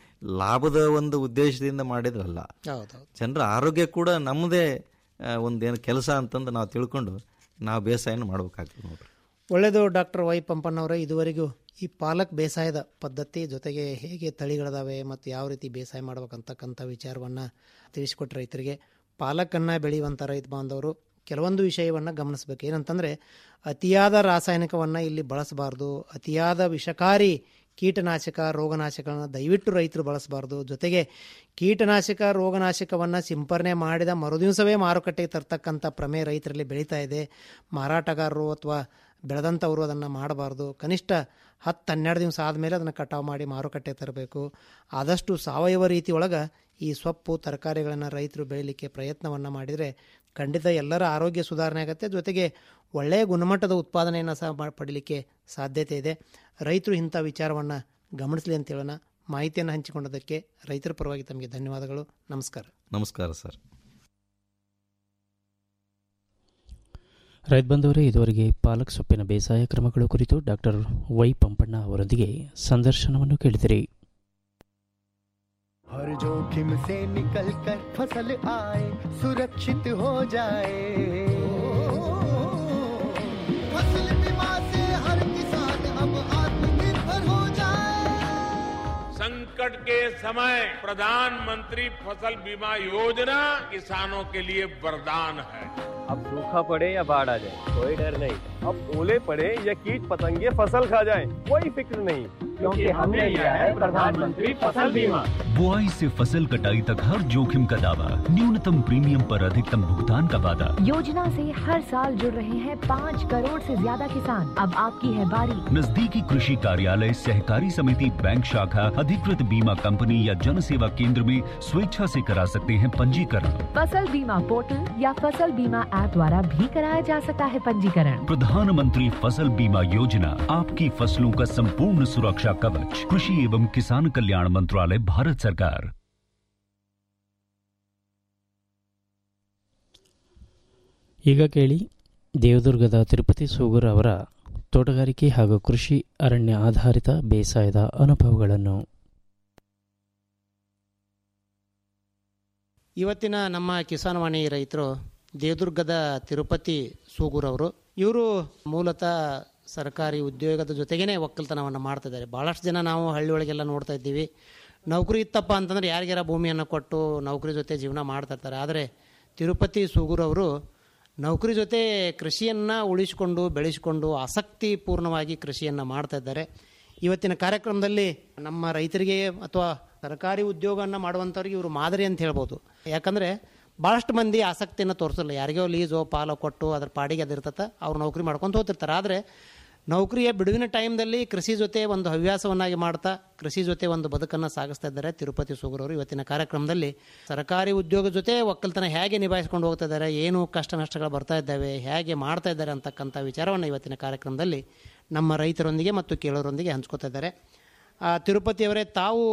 ಲಾಭದ ಒಂದು ಉದ್ದೇಶದಿಂದ ಮಾಡಿದ್ರಲ್ಲ ಹೌದೌದು ಜನರ ಆರೋಗ್ಯ ಕೂಡ ನಮ್ಮದೇ ಆ, ಒಂದೇನು ಕೆಲಸ ಅಂತಂದು ನಾವು ತಿಳ್ಕೊಂಡು ನಾವು ಬೇಸಾಯನ ಮಾಡ್ಬೇಕಾಗ್ತದೆ ನೋಡ್ರಿ ಒಳ್ಳೆಯದು ಡಾಕ್ಟರ್ ವೈ ಪಂಪಣ್ಣವರೇ ಇದುವರೆಗೂ ಈ ಪಾಲಕ್ ಬೇಸಾಯದ ಪದ್ಧತಿ ಜೊತೆಗೆ ಹೇಗೆ ತಳಿಗಳಿದಾವೆ ಮತ್ತು ಯಾವ ರೀತಿ ಬೇಸಾಯ ಮಾಡ್ಬೇಕಂತಕ್ಕಂಥ ವಿಚಾರವನ್ನು ತಿಳಿಸಿಕೊಟ್ಟ ರೈತರಿಗೆ ಪಾಲಕನ್ನು ಬೆಳೆಯುವಂಥ ರೈತ ಬಾಂಧವರು ಕೆಲವೊಂದು ವಿಷಯವನ್ನು ಗಮನಿಸಬೇಕು ಏನಂತಂದರೆ ಅತಿಯಾದ ರಾಸಾಯನಿಕವನ್ನು ಇಲ್ಲಿ ಬಳಸಬಾರ್ದು ಅತಿಯಾದ ವಿಷಕಾರಿ ಕೀಟನಾಶಕ ರೋಗನಾಶಕಗಳನ್ನು ದಯವಿಟ್ಟು ರೈತರು ಬಳಸಬಾರ್ದು ಜೊತೆಗೆ ಕೀಟನಾಶಕ ರೋಗನಾಶಕವನ್ನು ಸಿಂಪರಣೆ ಮಾಡಿದ ಮರುದಿವಸವೇ ಮಾರುಕಟ್ಟೆಗೆ ತರ್ತಕ್ಕಂಥ ಪ್ರಮೇ ರೈತರಲ್ಲಿ ಬೆಳೀತಾ ಇದೆ ಮಾರಾಟಗಾರರು ಅಥವಾ ಬೆಳೆದಂಥವರು ಅದನ್ನು ಮಾಡಬಾರ್ದು ಕನಿಷ್ಠ ಹತ್ತು ಹನ್ನೆರಡು ದಿವಸ ಆದಮೇಲೆ ಅದನ್ನು ಕಟಾವು ಮಾಡಿ ಮಾರುಕಟ್ಟೆಗೆ ತರಬೇಕು ಆದಷ್ಟು ಸಾವಯವ ರೀತಿ ಒಳಗೆ ಈ ಸೊಪ್ಪು ತರಕಾರಿಗಳನ್ನು ರೈತರು ಬೆಳೀಲಿಕ್ಕೆ ಪ್ರಯತ್ನವನ್ನು ಮಾಡಿದರೆ ಖಂಡಿತ ಎಲ್ಲರ ಆರೋಗ್ಯ ಸುಧಾರಣೆ ಆಗುತ್ತೆ ಜೊತೆಗೆ ಒಳ್ಳೆಯ ಗುಣಮಟ್ಟದ ಉತ್ಪಾದನೆಯನ್ನು ಸಹ ಮಾ- ಪಡೀಲಿಕ್ಕೆ ಸಾಧ್ಯತೆ ಇದೆ ರೈತರು ಇಂಥ ವಿಚಾರವನ್ನು ಗಮನಿಸಲಿ ಅಂತ ಹೇಳೋಣ ಮಾಹಿತಿಯನ್ನು ಹಂಚಿಕೊಂಡದಕ್ಕೆ ರೈತರ ಪರವಾಗಿ ತಮಗೆ ಧನ್ಯವಾದಗಳು ನಮಸ್ಕಾರ ನಮಸ್ಕಾರ ಸರ್ ರೈತ ಬಂದವರೇ ಇದುವರೆಗೆ ಪಾಲಕ್ ಸೊಪ್ಪಿನ ಬೇಸಾಯ ಕ್ರಮಗಳು ಕುರಿತು ಡಾಕ್ಟರ್ ವೈ ಪಂಪಣ್ಣ ಅವರೊಂದಿಗೆ ಸಂದರ್ಶನವನ್ನು ಕೇಳಿದಿರಿ हर जोखिम से निकल कर फसल आए सुरक्षित हो जाए फसल बीमा से हर किसान अब आत्मनिर्भर हो जाए संकट के समय प्रधानमंत्री फसल बीमा योजना किसानों के लिए वरदान है अब सूखा पड़े या बाढ़ आ जाए कोई डर नहीं अब ओले पड़े या कीट पतंगे फसल खा जाए कोई फिक्र नहीं क्योंकि हमने लिया है प्रधानमंत्री फसल बीमा बुआई से फसल कटाई तक हर जोखिम का दावा न्यूनतम प्रीमियम पर अधिकतम भुगतान का वादा योजना से हर साल जुड़ रहे हैं पाँच करोड़ से ज्यादा किसान अब आपकी है बारी नजदीकी कृषि कार्यालय सहकारी समिति बैंक शाखा अधिकृत बीमा कंपनी या जन सेवा केंद्र में स्वेच्छा से करा सकते हैं पंजीकरण फसल बीमा पोर्टल या फसल बीमा ऐप द्वारा भी कराया जा सकता है पंजीकरण प्रधानमंत्री फसल बीमा योजना आपकी फसलों का संपूर्ण सुरक्षा कवच कृषि एवं किसान कल्याण मंत्रालय भारत सरकार ಈಗ ಕೇಳಿ ದೇವದುರ್ಗದ ತಿರುಪತಿ ಸೂಗೂರ್ ಅವರ ತೋಟಗಾರಿಕೆ ಹಾಗೂ ಕೃಷಿ ಅರಣ್ಯ ಆಧಾರಿತ ಬೇಸಾಯದ ಅನುಭವಗಳನ್ನು ಇವತ್ತಿನ ನಮ್ಮ ಕಿಸಾನ್ವಾಣಿ ರೈತರು ದೇವದುರ್ಗದ ತಿರುಪತಿ ಸೂಗೂರವರು ಇವರು ಮೂಲತಃ ಸರ್ಕಾರಿ ಉದ್ಯೋಗದ ಜೊತೆಗೇನೆ ಒಕ್ಕಲ್ತನವನ್ನು ಮಾಡ್ತಾ ಇದ್ದಾರೆ ಭಾಳಷ್ಟು ಜನ ನಾವು ಹಳ್ಳಿ ಒಳಗೆಲ್ಲ ನೋಡ್ತಾ ಇದ್ದೀವಿ ನೌಕರಿ ಇತ್ತಪ್ಪ ಅಂತಂದ್ರೆ ಯಾರಿಗಾರ ಭೂಮಿಯನ್ನು ಕೊಟ್ಟು ನೌಕರಿ ಜೊತೆ ಜೀವನ ಮಾಡ್ತಾ ಇರ್ತಾರೆ ಆದರೆ ತಿರುಪತಿ ಸೂಗೂರವರು ನೌಕರಿ ಜೊತೆ ಕೃಷಿಯನ್ನು ಉಳಿಸಿಕೊಂಡು ಬೆಳೆಸಿಕೊಂಡು ಆಸಕ್ತಿಪೂರ್ಣವಾಗಿ ಕೃಷಿಯನ್ನು ಮಾಡ್ತಾ ಇದ್ದಾರೆ ಇವತ್ತಿನ ಕಾರ್ಯಕ್ರಮದಲ್ಲಿ ನಮ್ಮ ರೈತರಿಗೆ ಅಥವಾ ಸರ್ಕಾರಿ ಉದ್ಯೋಗವನ್ನು ಮಾಡುವಂಥವ್ರಿಗೆ ಇವರು ಮಾದರಿ ಅಂತ ಹೇಳ್ಬೋದು ಯಾಕಂದರೆ ಭಾಳಷ್ಟು ಮಂದಿ ಆಸಕ್ತಿಯನ್ನು ತೋರಿಸಲ್ಲ ಯಾರಿಗೋ ಲೀಸೋ ಪಾಲೋ ಕೊಟ್ಟು ಅದ್ರ ಪಾಡಿಗೆ ಅದಿರ್ತತೆ ಅವ್ರು ನೌಕರಿ ಮಾಡ್ಕೊಂಡು ಹೋಗ್ತಿರ್ತಾರೆ ಆದರೆ ನೌಕರಿಯ ಬಿಡುವಿನ ಟೈಮ್ದಲ್ಲಿ ಕೃಷಿ ಜೊತೆ ಒಂದು ಹವ್ಯಾಸವನ್ನಾಗಿ ಮಾಡ್ತಾ ಕೃಷಿ ಜೊತೆ ಒಂದು ಬದುಕನ್ನು ಸಾಗಿಸ್ತಾ ಇದ್ದಾರೆ ತಿರುಪತಿ ಸುಗರವರು ಇವತ್ತಿನ ಕಾರ್ಯಕ್ರಮದಲ್ಲಿ ಸರ್ಕಾರಿ ಉದ್ಯೋಗ ಜೊತೆ ಒಕ್ಕಲ್ತನ ಹೇಗೆ ನಿಭಾಯಿಸ್ಕೊಂಡು ಹೋಗ್ತಾ ಇದ್ದಾರೆ ಏನು ಕಷ್ಟ ನಷ್ಟಗಳು ಬರ್ತಾ ಇದ್ದಾವೆ ಹೇಗೆ ಮಾಡ್ತಾ ಇದ್ದಾರೆ ಅಂತಕ್ಕಂಥ ವಿಚಾರವನ್ನು ಇವತ್ತಿನ ಕಾರ್ಯಕ್ರಮದಲ್ಲಿ ನಮ್ಮ ರೈತರೊಂದಿಗೆ ಮತ್ತು ಕೇಳೋರೊಂದಿಗೆ ಹಂಚ್ಕೋತಾ ಇದ್ದಾರೆ ಆ, ತಿರುಪತಿಯವರೇ ತಾವು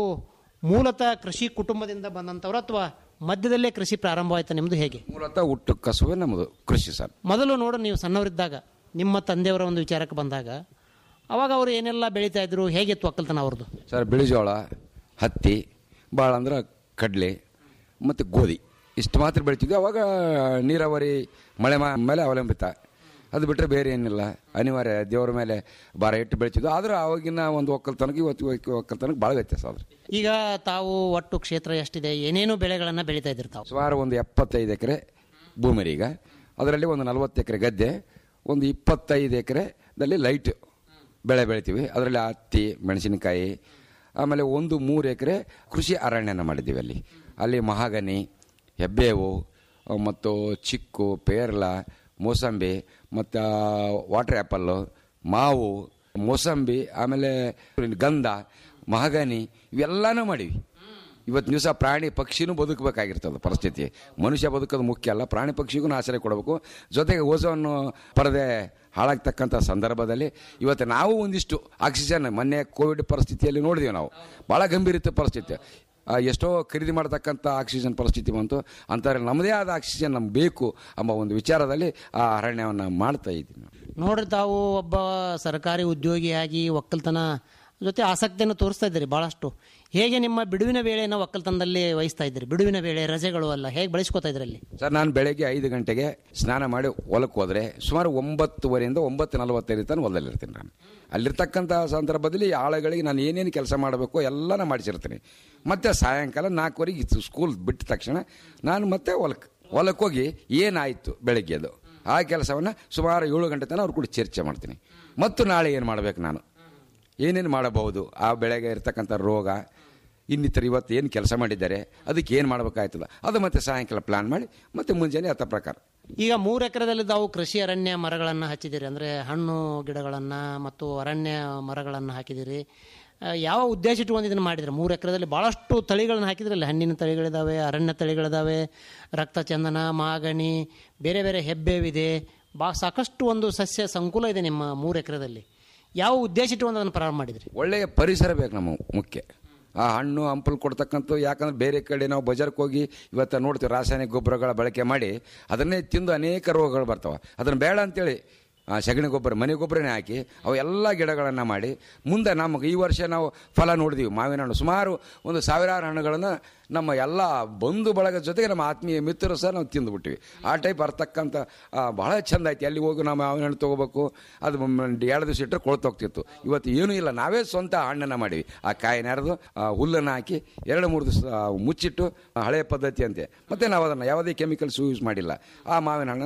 ಮೂಲತಃ ಕೃಷಿ ಕುಟುಂಬದಿಂದ ಬಂದಂಥವ್ರು ಅಥವಾ ಮಧ್ಯದಲ್ಲೇ ಕೃಷಿ ಪ್ರಾರಂಭವಾಯಿತು ನಿಮ್ಮದು ಹೇಗೆ ಮೂಲತಃ ಹುಟ್ಟು ಕಸುವೆ ನಮ್ಮದು ಕೃಷಿ ಸರ್ ಮೊದಲು ನೋಡು ನೀವು ಸಣ್ಣವರಿದ್ದಾಗ ನಿಮ್ಮ ತಂದೆಯವರ ಒಂದು ವಿಚಾರಕ್ಕೆ ಬಂದಾಗ ಅವಾಗ ಅವರು ಏನೆಲ್ಲ ಬೆಳೀತಾ ಇದ್ರು ಹೇಗಿತ್ತು ಒಕ್ಕಲ್ತನ ಅವ್ರದ್ದು ಸರ್ ಬಿಳಿಜೋಳ ಹತ್ತಿ ಭಾಳ ಅಂದ್ರೆ ಕಡಲೆ ಮತ್ತು ಗೋಧಿ ಇಷ್ಟು ಮಾತ್ರ ಬೆಳಿತಿದ್ವಿ ಅವಾಗ ನೀರಾವರಿ ಮಳೆ ಮಾ- ಮೇಲೆ ಅವಲಂಬಿತ ಅದು ಬಿಟ್ಟರೆ ಬೇರೆ ಏನಿಲ್ಲ ಅನಿವಾರ್ಯ ದೇವರ ಮೇಲೆ ಭಾರ ಇಟ್ಟು ಬೆಳಿತಿದ್ವಿ ಆದ್ರೆ ಆವಾಗಿನ ಒಂದು ಒಕ್ಕಲ್ತನಕ್ಕೆ ಇವತ್ತು ಇವತ್ತು ಒಕ್ಕಲ್ತನಕ್ಕೆ ಭಾಳ ವ್ಯತ್ಯಾಸ ಆದ್ರೆ ಈಗ ತಾವು ಒಟ್ಟು ಕ್ಷೇತ್ರ ಎಷ್ಟಿದೆ ಏನೇನು ಬೆಳೆಗಳನ್ನು ಬೆಳೀತಾ ಇದ್ರಿ ತಾವು ಸುಮಾರು ಒಂದು ಎಪ್ಪತ್ತೈದು ಎಕರೆ ಭೂಮಿ ರೀ ಈಗ ಅದರಲ್ಲಿ ಒಂದು ನಲವತ್ತು ಎಕರೆ ಗದ್ದೆ ಒಂದು ಇಪ್ಪತ್ತೈದು ಎಕರೆದಲ್ಲಿ ಲೈಟ್ ಬೆಳೆ ಬೆಳಿತೀವಿ ಅದರಲ್ಲಿ ಹತ್ತಿ ಮೆಣಸಿನಕಾಯಿ ಆಮೇಲೆ ಒಂದು ಮೂರು ಎಕರೆ ಕೃಷಿ ಅರಣ್ಯನ ಮಾಡಿದ್ದೀವಿ ಅಲ್ಲಿ ಅಲ್ಲಿ ಮಹಾಗನಿ ಹೆಬ್ಬೇವು ಆ, ಮತ್ತು ಚಿಕ್ಕು ಪೇರ್ಲ ಮೋಸಂಬಿ ಮತ್ತು ವಾಟರ್ ಆ್ಯಪಲ್ಲು ಮಾವು ಮೋಸಂಬಿ ಆಮೇಲೆ ಗಂಧ ಮಹಾಗನಿ ಇವೆಲ್ಲನೂ ಮಾಡೀವಿ ಇವತ್ತು ದಿವಸ ಪ್ರಾಣಿ ಪಕ್ಷಿನೂ ಬದುಕಬೇಕಾಗಿರ್ತದೆ ಪರಿಸ್ಥಿತಿ ಮನುಷ್ಯ ಬದುಕೋದು ಮುಖ್ಯ ಅಲ್ಲ ಪ್ರಾಣಿ ಪಕ್ಷಿಗೂ ಆಶ್ರಯ ಕೊಡಬೇಕು ಜೊತೆಗೆ ಓಝೋನ್ ಪರದೆ ಹಾಳಾಗ್ತಕ್ಕಂಥ ಸಂದರ್ಭದಲ್ಲಿ ಇವತ್ತು ನಾವು ಒಂದಿಷ್ಟು ಆಕ್ಸಿಜನ್ ಮೊನ್ನೆ ಕೋವಿಡ್ ಪರಿಸ್ಥಿತಿಯಲ್ಲಿ ನೋಡಿದೀವಿ ನಾವು ಭಾಳ ಗಂಭೀರ ಇತ್ತು ಪರಿಸ್ಥಿತಿ ಆ, ಎಷ್ಟೋ ಖರೀದಿ ಮಾಡತಕ್ಕಂಥ ಆಕ್ಸಿಜನ್ ಪರಿಸ್ಥಿತಿ ಬಂತು ಅಂತಾರೆ ನಮ್ಮದೇ ಆದ ಆಕ್ಸಿಜನ್ ನಮ್ಗೆ ಬೇಕು ಎಂಬ ಒಂದು ವಿಚಾರದಲ್ಲಿ ಆ ಅರಣ್ಯವನ್ನು ಮಾಡ್ತಾ ಇದ್ದೀನಿ ನೋಡ್ರಿ ತಾವು ಒಬ್ಬ ಸರ್ಕಾರಿ ಉದ್ಯೋಗಿಯಾಗಿ ಒಕ್ಕಲ್ತನ ಜೊತೆ ಆಸಕ್ತಿಯನ್ನು ತೋರಿಸ್ತಾ ಇದ್ದೀರಿ ಭಾಳಷ್ಟು ಹೇಗೆ ನಿಮ್ಮ ಬಿಡುವಿನ ವೇಳೆಯನ್ನು ಒಕ್ಕಲ್ತನದಲ್ಲಿ ವಹಿಸ್ತಾ ಇದ್ದೀರಿ ಬಿಡುವಿನ ವೇಳೆ ರಜೆಗಳು ಅಲ್ಲ ಹೇಗೆ ಬಳಸ್ಕೋತಾ ಇದ್ರಿ ಅಲ್ಲಿ ಸರ್ ನಾನು ಬೆಳಗ್ಗೆ ಐದು ಗಂಟೆಗೆ ಸ್ನಾನ ಮಾಡಿ ಹೊಲಕ್ಕೆ ಹೋದರೆ ಸುಮಾರು ಒಂಬತ್ತುವರೆಯಿಂದ ಒಂಬತ್ತು ನಲವತ್ತೈದು ತನಕ ಹೊಲದಲ್ಲಿರ್ತೀನಿ ನಾನು ಅಲ್ಲಿರ್ತಕ್ಕಂಥ ಸಂದರ್ಭದಲ್ಲಿ ಆಳುಗಳಿಗೆ ನಾನು ಏನೇನು ಕೆಲಸ ಮಾಡಬೇಕು ಎಲ್ಲನ ಮಾಡಿಸಿರ್ತೀನಿ ಮತ್ತು ಸಾಯಂಕಾಲ ನಾಲ್ಕುವರೆಗೆ ಇದು ಸ್ಕೂಲ್ ಬಿಟ್ಟ ತಕ್ಷಣ ನಾನು ಮತ್ತೆ ಹೊಲಕ್ಕೆ ಹೊಲಕ್ಕೆ ಹೋಗಿ ಏನಾಯಿತು ಬೆಳಗ್ಗೆದು ಆ ಕೆಲಸವನ್ನು ಸುಮಾರು ಏಳು ಗಂಟೆ ತನಕ ಅವ್ರು ಕೂಡ ಚರ್ಚೆ ಮಾಡ್ತೀನಿ ಮತ್ತು ನಾಳೆ ಏನು ಮಾಡಬೇಕು ನಾನು ಏನೇನು ಮಾಡಬಹುದು ಆ ಬೆಳೆಗೆ ಇರ್ತಕ್ಕಂಥ ರೋಗ ಇನ್ನಿತರ ಇವತ್ತು ಏನು ಕೆಲಸ ಮಾಡಿದ್ದಾರೆ ಅದಕ್ಕೆ ಏನು ಮಾಡಬೇಕಾಯ್ತದ ಅದು ಮತ್ತೆ ಸಾಯಂಕಾಲ ಪ್ಲಾನ್ ಮಾಡಿ ಮತ್ತೆ ಮುಂಜಾನೆ ಅತ್ತ ಪ್ರಕಾರ ಈಗ ಮೂರು ಎಕರೆದಲ್ಲಿ ತಾವು ಕೃಷಿ ಅರಣ್ಯ ಮರಗಳನ್ನು ಹಚ್ಚಿದ್ದೀರಿ ಅಂದರೆ ಹಣ್ಣು ಗಿಡಗಳನ್ನು ಮತ್ತು ಅರಣ್ಯ ಮರಗಳನ್ನು ಹಾಕಿದ್ದೀರಿ ಆ, ಯಾವ ಉದ್ದೇಶ ಇಟ್ಕೊಂಡು ಇದನ್ನು ಮಾಡಿದ್ರೆ ಮೂರು ಎಕರೆದಲ್ಲಿ ಭಾಳಷ್ಟು ತಳಿಗಳನ್ನು ಹಾಕಿದ್ರಲ್ಲ ಹಣ್ಣಿನ ತಳಿಗಳಿದ್ದಾವೆ ಅರಣ್ಯ ತಳಿಗಳಿದ್ದಾವೆ ರಕ್ತಚಂದನ ಮಾಗಣಿ ಬೇರೆ ಬೇರೆ ಹೆಬ್ಬೇವಿದೆ ಬಾ ಸಾಕಷ್ಟು ಒಂದು ಸಸ್ಯ ಸಂಕುಲ ಇದೆ ನಿಮ್ಮ ಮೂರು ಎಕರೆದಲ್ಲಿ ಯಾವ ಉದ್ದೇಶ ಇಟ್ಕೊಂಡು ಅದನ್ನು ಪ್ರಾರಂಭ ಮಾಡಿದ್ರಿ ಒಳ್ಳೆಯ ಪರಿಸರ ಬೇಕು ನಮ್ಮ ಮುಖ್ಯ ಆ ಹಣ್ಣು ಹಂಪಲು ಕೊಡ್ತಕ್ಕಂಥ ಯಾಕಂದ್ರೆ ಬೇರೆ ಕಡೆ ನಾವು ಬಜಾರ್ಗೆ ಹೋಗಿ ಇವತ್ತು ನೋಡ್ತೀವಿ ರಾಸಾಯನಿಕ ಗೊಬ್ಬರಗಳ ಬಳಕೆ ಮಾಡಿ ಅದನ್ನೇ ತಿಂದು ಅನೇಕ ರೋಗಗಳು ಬರ್ತಾವೆ ಅದನ್ನು ಬೇಡ ಅಂತೇಳಿ ಆ ಸಗಣಿ ಗೊಬ್ಬರ ಮನೆ ಗೊಬ್ಬರನೇ ಹಾಕಿ ಅವು ಎಲ್ಲ ಗಿಡಗಳನ್ನು ಮಾಡಿ ಮುಂದೆ ನಮಗೆ ಈ ವರ್ಷ ನಾವು ಫಲ ನೋಡಿದೀವಿ ಮಾವಿನ ಹಣ್ಣು ಸುಮಾರು ಒಂದು ಸಾವಿರಾರು ಹಣ್ಣುಗಳನ್ನು ನಮ್ಮ ಎಲ್ಲ ಬಂಧು ಬಳಗದ ಜೊತೆಗೆ ನಮ್ಮ ಆತ್ಮೀಯ ಮಿತ್ರರು ಸಹ ನಾವು ತಿಂದುಬಿಟ್ಟಿವಿ ಆ ಟೈಪ್ ಬರ್ತಕ್ಕಂಥ ಆ, ಬಹಳ ಚೆಂದ ಐತಿ ಅಲ್ಲಿ ಹೋಗಿ ನಾವು ಮಾವಿನ ಹಣ್ಣು ತೊಗೋಬೇಕು ಅದು ಮ- ಎರಡು ದಿವಸ ಇಟ್ಟರೆ ಕೊಳ್ತೋಗ್ತಿತ್ತು ಇವತ್ತು ಏನೂ ಇಲ್ಲ ನಾವೇ ಸ್ವಂತ ಹಣ್ಣನ್ನು ಮಾಡಿವಿ ಆ ಕಾಯಿನ ಹರಿದು ಆ ಹುಲ್ಲನ್ನು ಹಾಕಿ ಎರಡು ಮೂರು ದಿವಸ ಆ, ಮುಚ್ಚಿಟ್ಟು ಆ, ಹಳೆಯ ಪದ್ಧತಿ ಅಂತೆ ಮತ್ತು ನಾವು ಅದನ್ನು ಯಾವುದೇ ಕೆಮಿಕಲ್ಸ್ ಯೂಸ್ ಮಾಡಿಲ್ಲ ಆ ಮಾವಿನ ಹಣ್ಣನ್ನು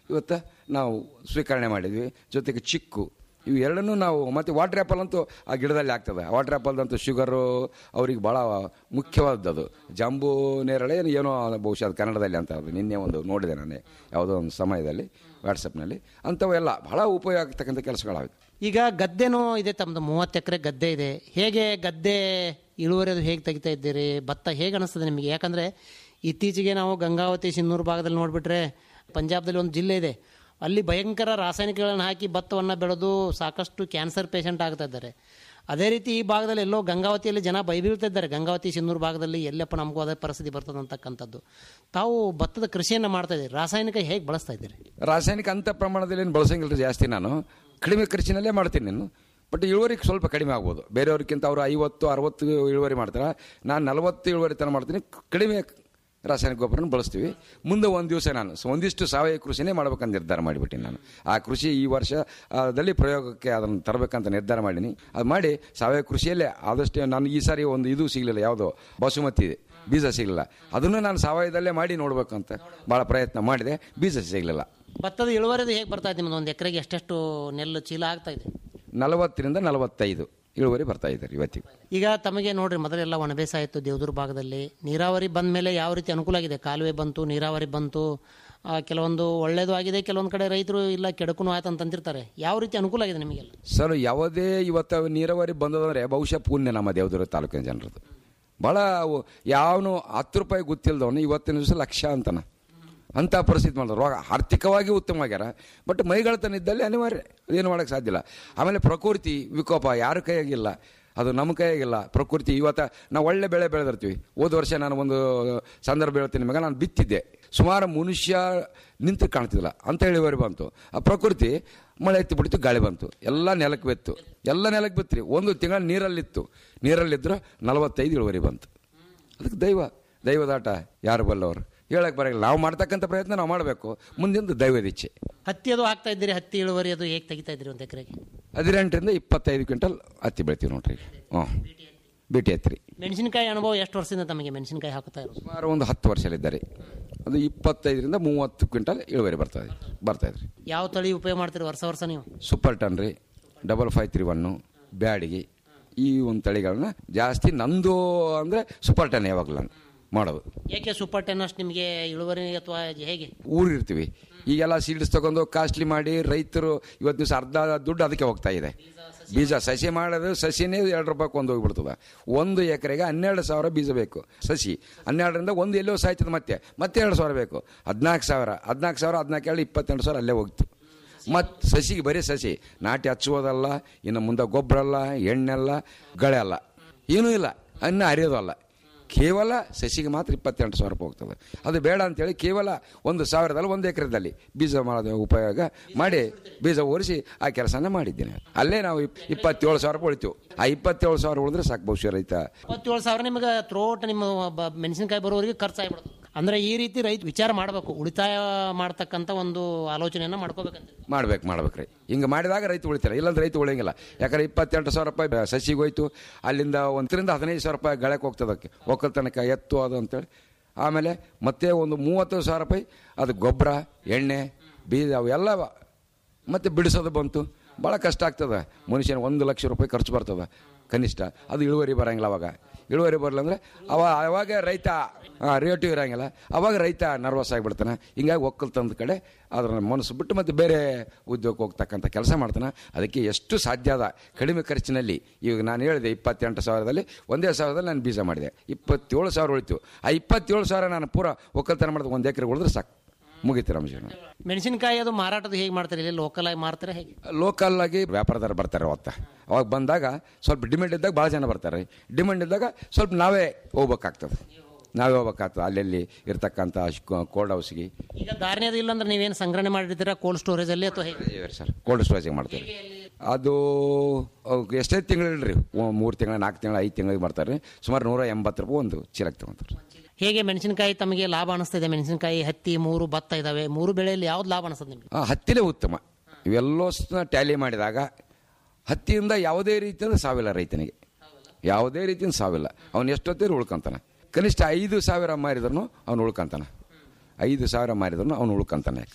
ಇವತ್ತು ನಾವು ಸ್ವೀಕರಣೆ ಮಾಡಿದ್ವಿ ಜೊತೆಗೆ ಚಿಕ್ಕು ಇವು ಎರಡನ್ನೂ ನಾವು ಮತ್ತು ವಾಟರ್ ಆ್ಯಪಲ್ ಅಂತೂ ಆ ಗಿಡದಲ್ಲಿ ಆಗ್ತದೆ ವಾಟರ್ ಆ್ಯಪಲ್ದಂತೂ ಶುಗರು ಅವ್ರಿಗೆ ಭಾಳ ಮುಖ್ಯವಾದದ್ದು ಜಂಬೂ ನೇರಳೆ ಏನೋ ಬಹುಶಃ ಅದು ಕನ್ನಡದಲ್ಲಿ ಅಂತ ಅದು ನಿನ್ನೆ ಒಂದು ನೋಡಿದೆ ನಾನು ಯಾವುದೋ ಒಂದು ಸಮಯದಲ್ಲಿ ವಾಟ್ಸಪ್ನಲ್ಲಿ ಅಂಥವೆಲ್ಲ ಭಾಳ ಉಪಯೋಗ ಆಗ್ತಕ್ಕಂಥ ಕೆಲಸಗಳಾಗಿವೆ ಈಗ ಗದ್ದೆನೂ ಇದೆ ತಮ್ಮದು ಮೂವತ್ತು ಎಕರೆ ಗದ್ದೆ ಇದೆ ಹೇಗೆ ಗದ್ದೆ ಇಳುವರಿ ಅದು ಹೇಗೆ ತೆಗಿತಾ ಇದ್ದೀರಿ ಭತ್ತ ಹೇಗೆ ಅನಿಸ್ತದೆ ನಿಮಗೆ ಯಾಕಂದರೆ ಇತ್ತೀಚೆಗೆ ನಾವು ಗಂಗಾವತಿ ಸಿನ್ನೂರು ಭಾಗದಲ್ಲಿ ನೋಡಿಬಿಟ್ರೆ ಪಂಜಾಬ್ದಲ್ಲಿ ಒಂದು ಜಿಲ್ಲೆ ಇದೆ ಅಲ್ಲಿ ಭಯಂಕರ ರಾಸಾಯನಿಕಗಳನ್ನು ಹಾಕಿ ಭತ್ತವನ್ನು ಬೆಳೆದು ಸಾಕಷ್ಟು ಕ್ಯಾನ್ಸರ್ ಪೇಷಂಟ್ ಆಗ್ತಾ ಇದ್ದಾರೆ ಅದೇ ರೀತಿ ಈ ಭಾಗದಲ್ಲಿ ಎಲ್ಲೋ ಗಂಗಾವತಿಯಲ್ಲಿ ಜನ ಬೈಬೀಳ್ತಾ ಇದ್ದಾರೆ ಗಂಗಾವತಿ ಸಿನ್ನೂರು ಭಾಗದಲ್ಲಿ ಎಲ್ಲಪ್ಪ ನಮಗೂ ಅದೇ ಪರಿಸ್ಥಿತಿ ಬರ್ತದೆ ಅಂತಕ್ಕಂಥದ್ದು ತಾವು ಭತ್ತದ ಕೃಷಿಯನ್ನು ಮಾಡ್ತಾ ಇದ್ದೀರಿ ರಾಸಾಯನಿಕ ಹೇಗೆ ಬಳಸ್ತಾ ಇದ್ದೀರಿ ರಾಸಾಯನಿಕ ಅಂಥ ಪ್ರಮಾಣದಲ್ಲಿ ಏನು ಬಳಸಂಗಿಲ್ಲ ಜಾಸ್ತಿ ನಾನು ಕಡಿಮೆ ಖರ್ಚಿನಲ್ಲೇ ಮಾಡ್ತೀನಿ ನಾನು ಬಟ್ ಇಳುವರಿ ಸ್ವಲ್ಪ ಕಡಿಮೆ ಆಗ್ಬೋದು ಬೇರೆಯವ್ರಿಗಿಂತ ಅವರು ಐವತ್ತು ಅರವತ್ತು ಇಳುವರಿ ಮಾಡ್ತಾರೆ ನಾನು ನಲವತ್ತು ಇಳುವರಿ ತನಕ ಮಾಡ್ತೀನಿ ಕಡಿಮೆ ರಾಸಾಯನಿಕ ಗೊಬ್ಬರನ ಬಳಸ್ತೀವಿ ಮುಂದೆ ಒಂದು ದಿವಸ ನಾನು ಸ- ಒಂದಿಷ್ಟು ಸಾವಯವ ಕೃಷಿನೇ ಮಾಡ್ಬೇಕಂತ ನಿರ್ಧಾರ ಮಾಡಿಬಿಟ್ಟಿನಿ ನಾನು ಆ ಕೃಷಿ ಈ ವರ್ಷ ಆ, ದಲ್ಲಿ ಪ್ರಯೋಗಕ್ಕೆ ಅದನ್ನು ತರಬೇಕಂತ ನಿರ್ಧಾರ ಮಾಡೀನಿ ಅದು ಮಾಡಿ ಸಾವಯವ ಕೃಷಿಯಲ್ಲೇ ಆದಷ್ಟು ನಾನು ಈ ಸಾರಿ ಒಂದು ಇದು ಸಿಗಲಿಲ್ಲ ಯಾವುದೋ ಬಾಸುಮತಿ ಇದೆ ಬೀಜ ಸಿಗಲಿಲ್ಲ ಅದನ್ನು ನಾನು ಸಾವಯವದಲ್ಲೇ ಮಾಡಿ ನೋಡ್ಬೇಕಂತ ಭಾಳ ಪ್ರಯತ್ನ ಮಾಡಿದೆ ಬೀಜ ಸಿಗಲಿಲ್ಲ ಭತ್ತದ ಇಳುವರಿ ಹೇಗೆ ಬರ್ತಾ ಇದೆ ನಿಮ್ಮದು ಒಂದು ಎಕರೆಗೆ ಎಷ್ಟೆಷ್ಟು ನೆಲ್ಲು ಚೀಲ ಆಗ್ತಾ ಇದೆ ನಲವತ್ತರಿಂದ ನಲವತ್ತೈದು ಇಳುವರಿ ಬರ್ತಾ ಇದ್ದಾರೆ ಇವತ್ತಿಗೆ ಈಗ ತಮಗೆ ನೋಡ್ರಿ ಮೊದಲೆಲ್ಲ ಒಣ ಬೇಸಾಯ ಇತ್ತು ದೇವದುರ್ಗ ಭಾಗದಲ್ಲಿ ನೀರಾವರಿ ಬಂದ ಮೇಲೆ ಯಾವ ರೀತಿ ಅನುಕೂಲ ಆಗಿದೆ ಕಾಲುವೆ ಬಂತು ನೀರಾವರಿ ಬಂತು ಆ, ಕೆಲವೊಂದು ಒಳ್ಳೇದು ಆಗಿದೆ ಕೆಲವೊಂದು ಕಡೆ ರೈತರು ಇಲ್ಲ ಕೆಡಕುನು ಆಯ್ತು ಅಂತ ಅಂತಿರ್ತಾರೆ ಯಾವ ರೀತಿ ಅನುಕೂಲ ಆಗಿದೆ ನಿಮಗೆಲ್ಲ ಸರ್ ಯಾವುದೇ ಇವತ್ತು ನೀರಾವರಿ ಬಂದದಂದ್ರೆ ಬಹುಶಃ ಪುಣ್ಯ ನಮ್ಮ ದೇವದುರ್ಗ ತಾಲೂಕಿನ ಜನರದ್ದು ಭಾಳ ಅವು ಯಾವನು ಹತ್ತು ರೂಪಾಯಿ ಗೊತ್ತಿಲ್ಲದವನು ಇವತ್ತಿನ ದಿವಸ ಲಕ್ಷ ಅಂತಾನ ಅಂಥ ಪರಿಸ್ಥಿತಿ ಮಾಡಿದ್ರು ರೋಗ ಆರ್ಥಿಕವಾಗಿ ಉತ್ತಮವಾಗ್ಯಾರ ಬಟ್ ಮೈಗಳತನ ಇದ್ದಲ್ಲಿ ಅನಿವಾರ್ಯ ಏನು ಮಾಡೋಕ್ಕೆ ಸಾಧ್ಯ ಇಲ್ಲ ಆಮೇಲೆ ಪ್ರಕೃತಿ ವಿಕೋಪ ಯಾರ ಕೈಯಾಗಿಲ್ಲ ಅದು ನಮ್ಮ ಕೈಯಾಗಿಲ್ಲ ಪ್ರಕೃತಿ ಇವತ್ತು ನಾವು ಒಳ್ಳೆ ಬೆಳೆ ಬೆಳೆದಿರ್ತೀವಿ ಹೋದ ವರ್ಷ ನಾನು ಒಂದು ಸಂದರ್ಭ ಹೇಳ್ತೀನಿ ನಿಮಗೆ ನಾನು ಬಿತ್ತಿದ್ದೆ ಸುಮಾರು ಮನುಷ್ಯ ನಿಂತು ಕಾಣ್ತಿದ್ದಿಲ್ಲ ಅಂತ ಇಳುವರಿ ಬಂತು ಆ ಪ್ರಕೃತಿ ಮಳೆ ಎತ್ತಿ ಬಿಡ್ತು ಗಾಳಿ ಬಂತು ಎಲ್ಲ ನೆಲಕ್ಕೆ ಬೆತ್ತು ಎಲ್ಲ ನೆಲಕ್ಕೆ ಬೆತ್ರಿ ಒಂದು ತಿಂಗಳ ನೀರಲ್ಲಿತ್ತು ನೀರಲ್ಲಿದ್ರೆ ನಲವತ್ತೈದು ಇಳುವರಿ ಬಂತು ಅದಕ್ಕೆ ದೈವ ದೈವದಾಟ ಯಾರು ಬಲ್ಲವರು ಹೇಳಕ್ಕೆ ಬರೋಲ್ಲ ನಾವು ಮಾಡ್ತಕ್ಕಂಥ ಪ್ರಯತ್ನ ನಾವು ಮಾಡಬೇಕು ಮುಂದಿನ ದೈವದ ಇಚ್ಛೆ ಹತ್ತಿ ಅದು ಹಾಕ್ತಾ ಇದ್ದೀರಿ ಹತ್ತಿ ಇಳುವರಿ ಅದು ಹೇಗೆ ತೆಗಿತಾ ಇದ್ದೀರಿ ಒಂದು ಎಕರೆಗೆ ಹದಿನೆಂಟರಿಂದ ಇಪ್ಪತ್ತೈದು ಕ್ವಿಂಟಲ್ ಹತ್ತಿ ಬೆಳಿತೀವಿ ನೋಡ್ರಿ ಹ್ಞೂ ಬಿಟಿ ಹತ್ತಿರಿ ಮೆಣಸಿನಕಾಯಿ ಅನುಭವ ಎಷ್ಟು ವರ್ಷದಿಂದ ತಮಗೆ ಮೆಣಸಿನಕಾಯಿ ಹಾಕುತ್ತಾ ಇರೋದು ಸುಮಾರು ಒಂದು ಹತ್ತು ವರ್ಷದಲ್ಲಿದ್ದಾರೆ ಅದು ಇಪ್ಪತ್ತೈದರಿಂದ ಮೂವತ್ತು ಕ್ವಿಂಟಲ್ ಇಳುವರಿ ಬರ್ತದೆ ಬರ್ತಾ ಇದ್ರಿ ಯಾವ ತಳಿ ಉಪಯೋಗ ಮಾಡ್ತೀರಿ ವರ್ಷ ವರ್ಷ ನೀವು ಸೂಪರ್ ಟನ್ ರೀ ಡಬಲ್ ಫೈವ್ ತ್ರೀ ಒನ್ನು ಬ್ಯಾಡಿಗೆ ಈ ಒಂದು ತಳಿಗಳನ್ನ ಜಾಸ್ತಿ ನಂದು ಅಂದರೆ ಸೂಪರ್ ಟನ್ ಯಾವಾಗಲೂ ನಾನು ಮಾಡೋದು ಏಕೆ ಸೂಪರ್ ಟೆನ್ ಅಷ್ಟು ನಿಮಗೆ ಇಳುವರಿ ಅಥವಾ ಹೇಗೆ ಊರಿರ್ತೀವಿ ಈಗೆಲ್ಲ ಸೀಡ್ಸ್ ತಗೊಂಡು ಕಾಸ್ಟ್ಲಿ ಮಾಡಿ ರೈತರು ಇವತ್ತು ದಿವಸ ಅರ್ಧ ದುಡ್ಡು ಅದಕ್ಕೆ ಹೋಗ್ತಾ ಇದೆ ಬೀಜ ಸಸಿ ಮಾಡೋದು ಸಸಿನೇ ಎರಡು ರೂಪಾಯಿ ಒಂದು ಹೋಗ್ಬಿಡ್ತದೆ ಒಂದು ಎಕರೆಗೆ ಹನ್ನೆರಡು ಸಾವಿರ ಬೀಜ ಬೇಕು ಸಸಿ ಹನ್ನೆರಡರಿಂದ ಒಂದು ಎಲ್ಲೋ ಸಾಯ್ತದೆ ಮತ್ತೆ ಮತ್ತೆ ಎರಡು ಸಾವಿರ ಬೇಕು ಹದಿನಾಲ್ಕು ಸಾವಿರ ಹದಿನಾಲ್ಕು ಸಾವಿರ ಹದಿನಾಲ್ಕು ಎರಡು ಇಪ್ಪತ್ತೆಂಟು ಸಾವಿರ ಅಲ್ಲೇ ಹೋಗ್ತು ಮತ್ತು ಸಸಿಗೆ ಬರೀ ಸಸಿ ನಾಟಿ ಹಚ್ಚುವುದಲ್ಲ ಇನ್ನು ಮುಂದೆ ಗೊಬ್ಬರ ಅಲ್ಲ ಎಣ್ಣೆಲ್ಲ ಗಳೆ ಅಲ್ಲ ಏನೂ ಇಲ್ಲ ಅನ್ನ ಅರಿಯೋದಲ್ಲ ಕೇವಲ ಸಸಿಗೆ ಮಾತ್ರ ಇಪ್ಪತ್ತೆಂಟು ಸಾವಿರ ರೂಪಾಯಿ ಹೋಗ್ತದೆ ಅದು ಬೇಡ ಅಂತೇಳಿ ಕೇವಲ ಒಂದು ಸಾವಿರದಲ್ಲಿ ಒಂದು ಎಕರೆದಲ್ಲಿ ಬೀಜ ಮಾಡೋದು ಉಪಯೋಗ ಮಾಡಿ ಬೀಜ ಓರಿಸಿ ಆ ಕೆಲಸನ ಮಾಡಿದ್ದೇನೆ ಅಲ್ಲೇ ನಾವು ಇಪ್- ಇಪ್ಪತ್ತೇಳು ಸಾವಿರ ರೂಪಾಯಿ ಉಳಿತು ಆ ಇಪ್ಪತ್ತೇಳು ಸಾವಿರ ಉಳಿದ್ರೆ ಸಾಕು ಬಹುಶಃ ರೈತ ಇಪ್ಪತ್ತೇಳು ಸಾವಿರ ನಿಮಗೆ ಥ್ರೋಟ್ ನಿಮ್ಮ ಬ- ಮೆಣಸಿನಕಾಯಿ ಬರೋವರೆಗೆ ಖರ್ಚಾಗ್ಬಿಡುತ್ತೆ ಅಂದ್ರೆ ಈ ರೀತಿ ರೈತ ವಿಚಾರ ಮಾಡಬೇಕು ಉಳಿತಾಯ ಮಾಡ್ತಕ್ಕಂಥ ಒಂದು ಆಲೋಚನೆಯನ್ನ ಮಾಡ್ಕೋಬೇಕಂತ ಮಾಡ್ಬೇಕು ಮಾಡ್ಬೇಕು ರೀ ಹಿಂಗೆ ಮಾಡಿದಾಗ ರೈತ ಉಳಿತಾರೆ ಇಲ್ಲಾಂದ್ರೆ ರೈತ ಉಳಿಯಂಗಿಲ್ಲ ಯಾಕಂದ್ರೆ ಇಪ್ಪತ್ತೆಂಟು ಸಾವಿರ ರೂಪಾಯಿ ಬ- ಸಸಿಗೆ ಹೋಯ್ತು ಅಲ್ಲಿಂದ ಒಂದರಿಂದ ಹದಿನೈದು ಸಾವಿರ ರೂಪಾಯಿ ಗಳಕ್ಕೆ ಹೋಗ್ತದಕ್ಕೆ ಒಕ್ಕಲ್ತನಕ ಎತ್ತು ಅದು ಅಂತೇಳಿ ಆಮೇಲೆ ಮತ್ತೆ ಒಂದು ಮೂವತ್ತು ಸಾವಿರ ರೂಪಾಯಿ ಅದು ಗೊಬ್ಬರ ಎಣ್ಣೆ ಬೀಜ ಅವೆಲ್ಲ ಮತ್ತೆ ಬಿಡಿಸೋದು ಬಂತು ಭಾಳ ಕಷ್ಟ ಆಗ್ತದೆ ಮನುಷ್ಯನ ಒಂದು ಲಕ್ಷ ರೂಪಾಯಿ ಖರ್ಚು ಬರ್ತದೆ ಕನಿಷ್ಠ ಅದು ಇಳುವರಿ ಬರಂಗಿಲ್ಲ ಅವಾಗ ಇಳುವರಿ ಬರಲ್ಲ ಅಂದರೆ ಅವ ಅವಾಗ ರೈತ ರೇಟು ಇರಂಗಿಲ್ಲ ಅವಾಗ ರೈತ ನರ್ವಸ್ ಆಗಿಬಿಡ್ತಾನೆ ಹಿಂಗಾಗಿ ಒಕ್ಕಲ್ತನದ ಕಡೆ ಅದರ ಮನಸ್ಸು ಬಿಟ್ಟು ಮತ್ತೆ ಬೇರೆ ಉದ್ಯೋಗಕ್ಕೆ ಹೋಗ್ತಕ್ಕಂಥ ಕೆಲಸ ಮಾಡ್ತಾನೆ ಅದಕ್ಕೆ ಎಷ್ಟು ಸಾಧ್ಯ ಅದ ಕಡಿಮೆ ಖರ್ಚಿನಲ್ಲಿ ಈಗ ನಾನು ಹೇಳಿದೆ ಇಪ್ಪತ್ತೆಂಟು ಸಾವಿರದಲ್ಲಿ ಒಂದೇ ಸಾವಿರದಲ್ಲಿ ನಾನು ಬೀಜ ಮಾಡಿದೆ ಇಪ್ಪತ್ತೇಳು ಸಾವಿರ ಉಳಿತು ಆ ಇಪ್ಪತ್ತೇಳು ಸಾವಿರ ನಾನು ಪೂರ ಒಕ್ಕಲ್ತನ ಮಾಡಿದ ಒಂದು ಎಕರೆ ಉಳಿದ್ರೆ ಸಾಕು ಮುಗೀತು ನಮ್ಮ ಜೀವನ ಮೆಣಸಿನಕಾಯಿ ಅದು ಮಾರಾಟದ ಹೇಗೆ ಮಾಡ್ತಾರೆ ಇಲ್ಲಿ ಲೋಕಲ್ ಆಗಿ ಮಾರ್ತಾರೆ ಹೇಗೆ ಲೋಕಲ್ ಆಗಿ ವ್ಯಾಪಾರದಾರ ಬರ್ತಾರೆ ಅವತ್ತ ಅವಾಗ ಬಂದಾಗ ಸ್ವಲ್ಪ ಡಿಮ್ಯಾಂಡ್ ಇದ್ದಾಗ ಭಾಳ ಜನ ಬರ್ತಾರೆ ಡಿಮ್ಯಾಂಡ್ ಇದ್ದಾಗ ಸ್ವಲ್ಪ ನಾವೇ ಹೋಗ್ಬೇಕಾಗ್ತದೆ ನಾವೇ ಹೋಗ್ಬೇಕಾಗ್ತದೆ ಅಲ್ಲಲ್ಲಿ ಇರ್ತಕ್ಕಂಥ ಕೋಲ್ಡ್ ಹೌಸ್ಗೆ ಈಗ ಧಾರಣೆ ಇಲ್ಲ ಅಂದ್ರೆ ನೀವೇನು ಸಂಗ್ರಹಣೆ ಮಾಡಿರ್ತೀರಾ ಕೋಲ್ಡ್ ಸ್ಟೋರೇಜ್ ಅಲ್ಲಿ ಅಥವಾ ಹೇಗೆ ಸರ್ ಕೋಲ್ಡ್ ಸ್ಟೋರೇಜಿಗೆ ಮಾಡ್ತೀವಿ ಅದು ಅವ್ಕ್ ಎಷ್ಟೇ ತಿಂಗಳು ರೀ ಮೂರು ತಿಂಗಳು ನಾಲ್ಕು ತಿಂಗಳು ಐದು ತಿಂಗಳಿಗೆ ಮಾಡ್ತಾರೆ ಸುಮಾರು ನೂರ ಎಂಬತ್ತು ರೂಪಾಯಿ ಒಂದು ಚೀಲಕ್ಕೆ ತಗೊಂತಾರೆ ಹೇಗೆ ಮೆಣಸಿನಕಾಯಿ ತಮಗೆ ಲಾಭ ಅನಿಸ್ತಿದೆ ಮೆಣಸಿನಕಾಯಿ ಹತ್ತಿ ಮೂರು ಭತ್ತ ಇದಾವೆ ಮೂರು ಬೆಳೆಯಲ್ಲಿ ಯಾವ್ದು ಲಾಭ ಅನಿಸ್ತದೆ ನಿಮಗೆ ಆ, ಹತ್ತಿನೇ ಉತ್ತಮ ಇವೆಲ್ಲೋಸ್ನ ಟ್ಯಾಲಿ ಮಾಡಿದಾಗ ಹತ್ತಿಯಿಂದ ಯಾವುದೇ ರೀತಿಯಿಂದ ಸಾವಿಲ್ಲ ರೈತನಿಗೆ ಯಾವುದೇ ರೀತಿಯಿಂದ ಸಾವಿಲ್ಲ ಅವನು ಎಷ್ಟೊತ್ತಿರು ಉಳ್ಕೊಂತಾನೆ ಕನಿಷ್ಠ ಐದು ಸಾವಿರ ಮಾರಿದ್ರು ಅವನು ಉಳ್ಕೊಂತಾನೆ ಐದು ಸಾವಿರ ಮಾರಿದ್ರು ಅವನು ಉಳ್ಕೊಂತಾನೆ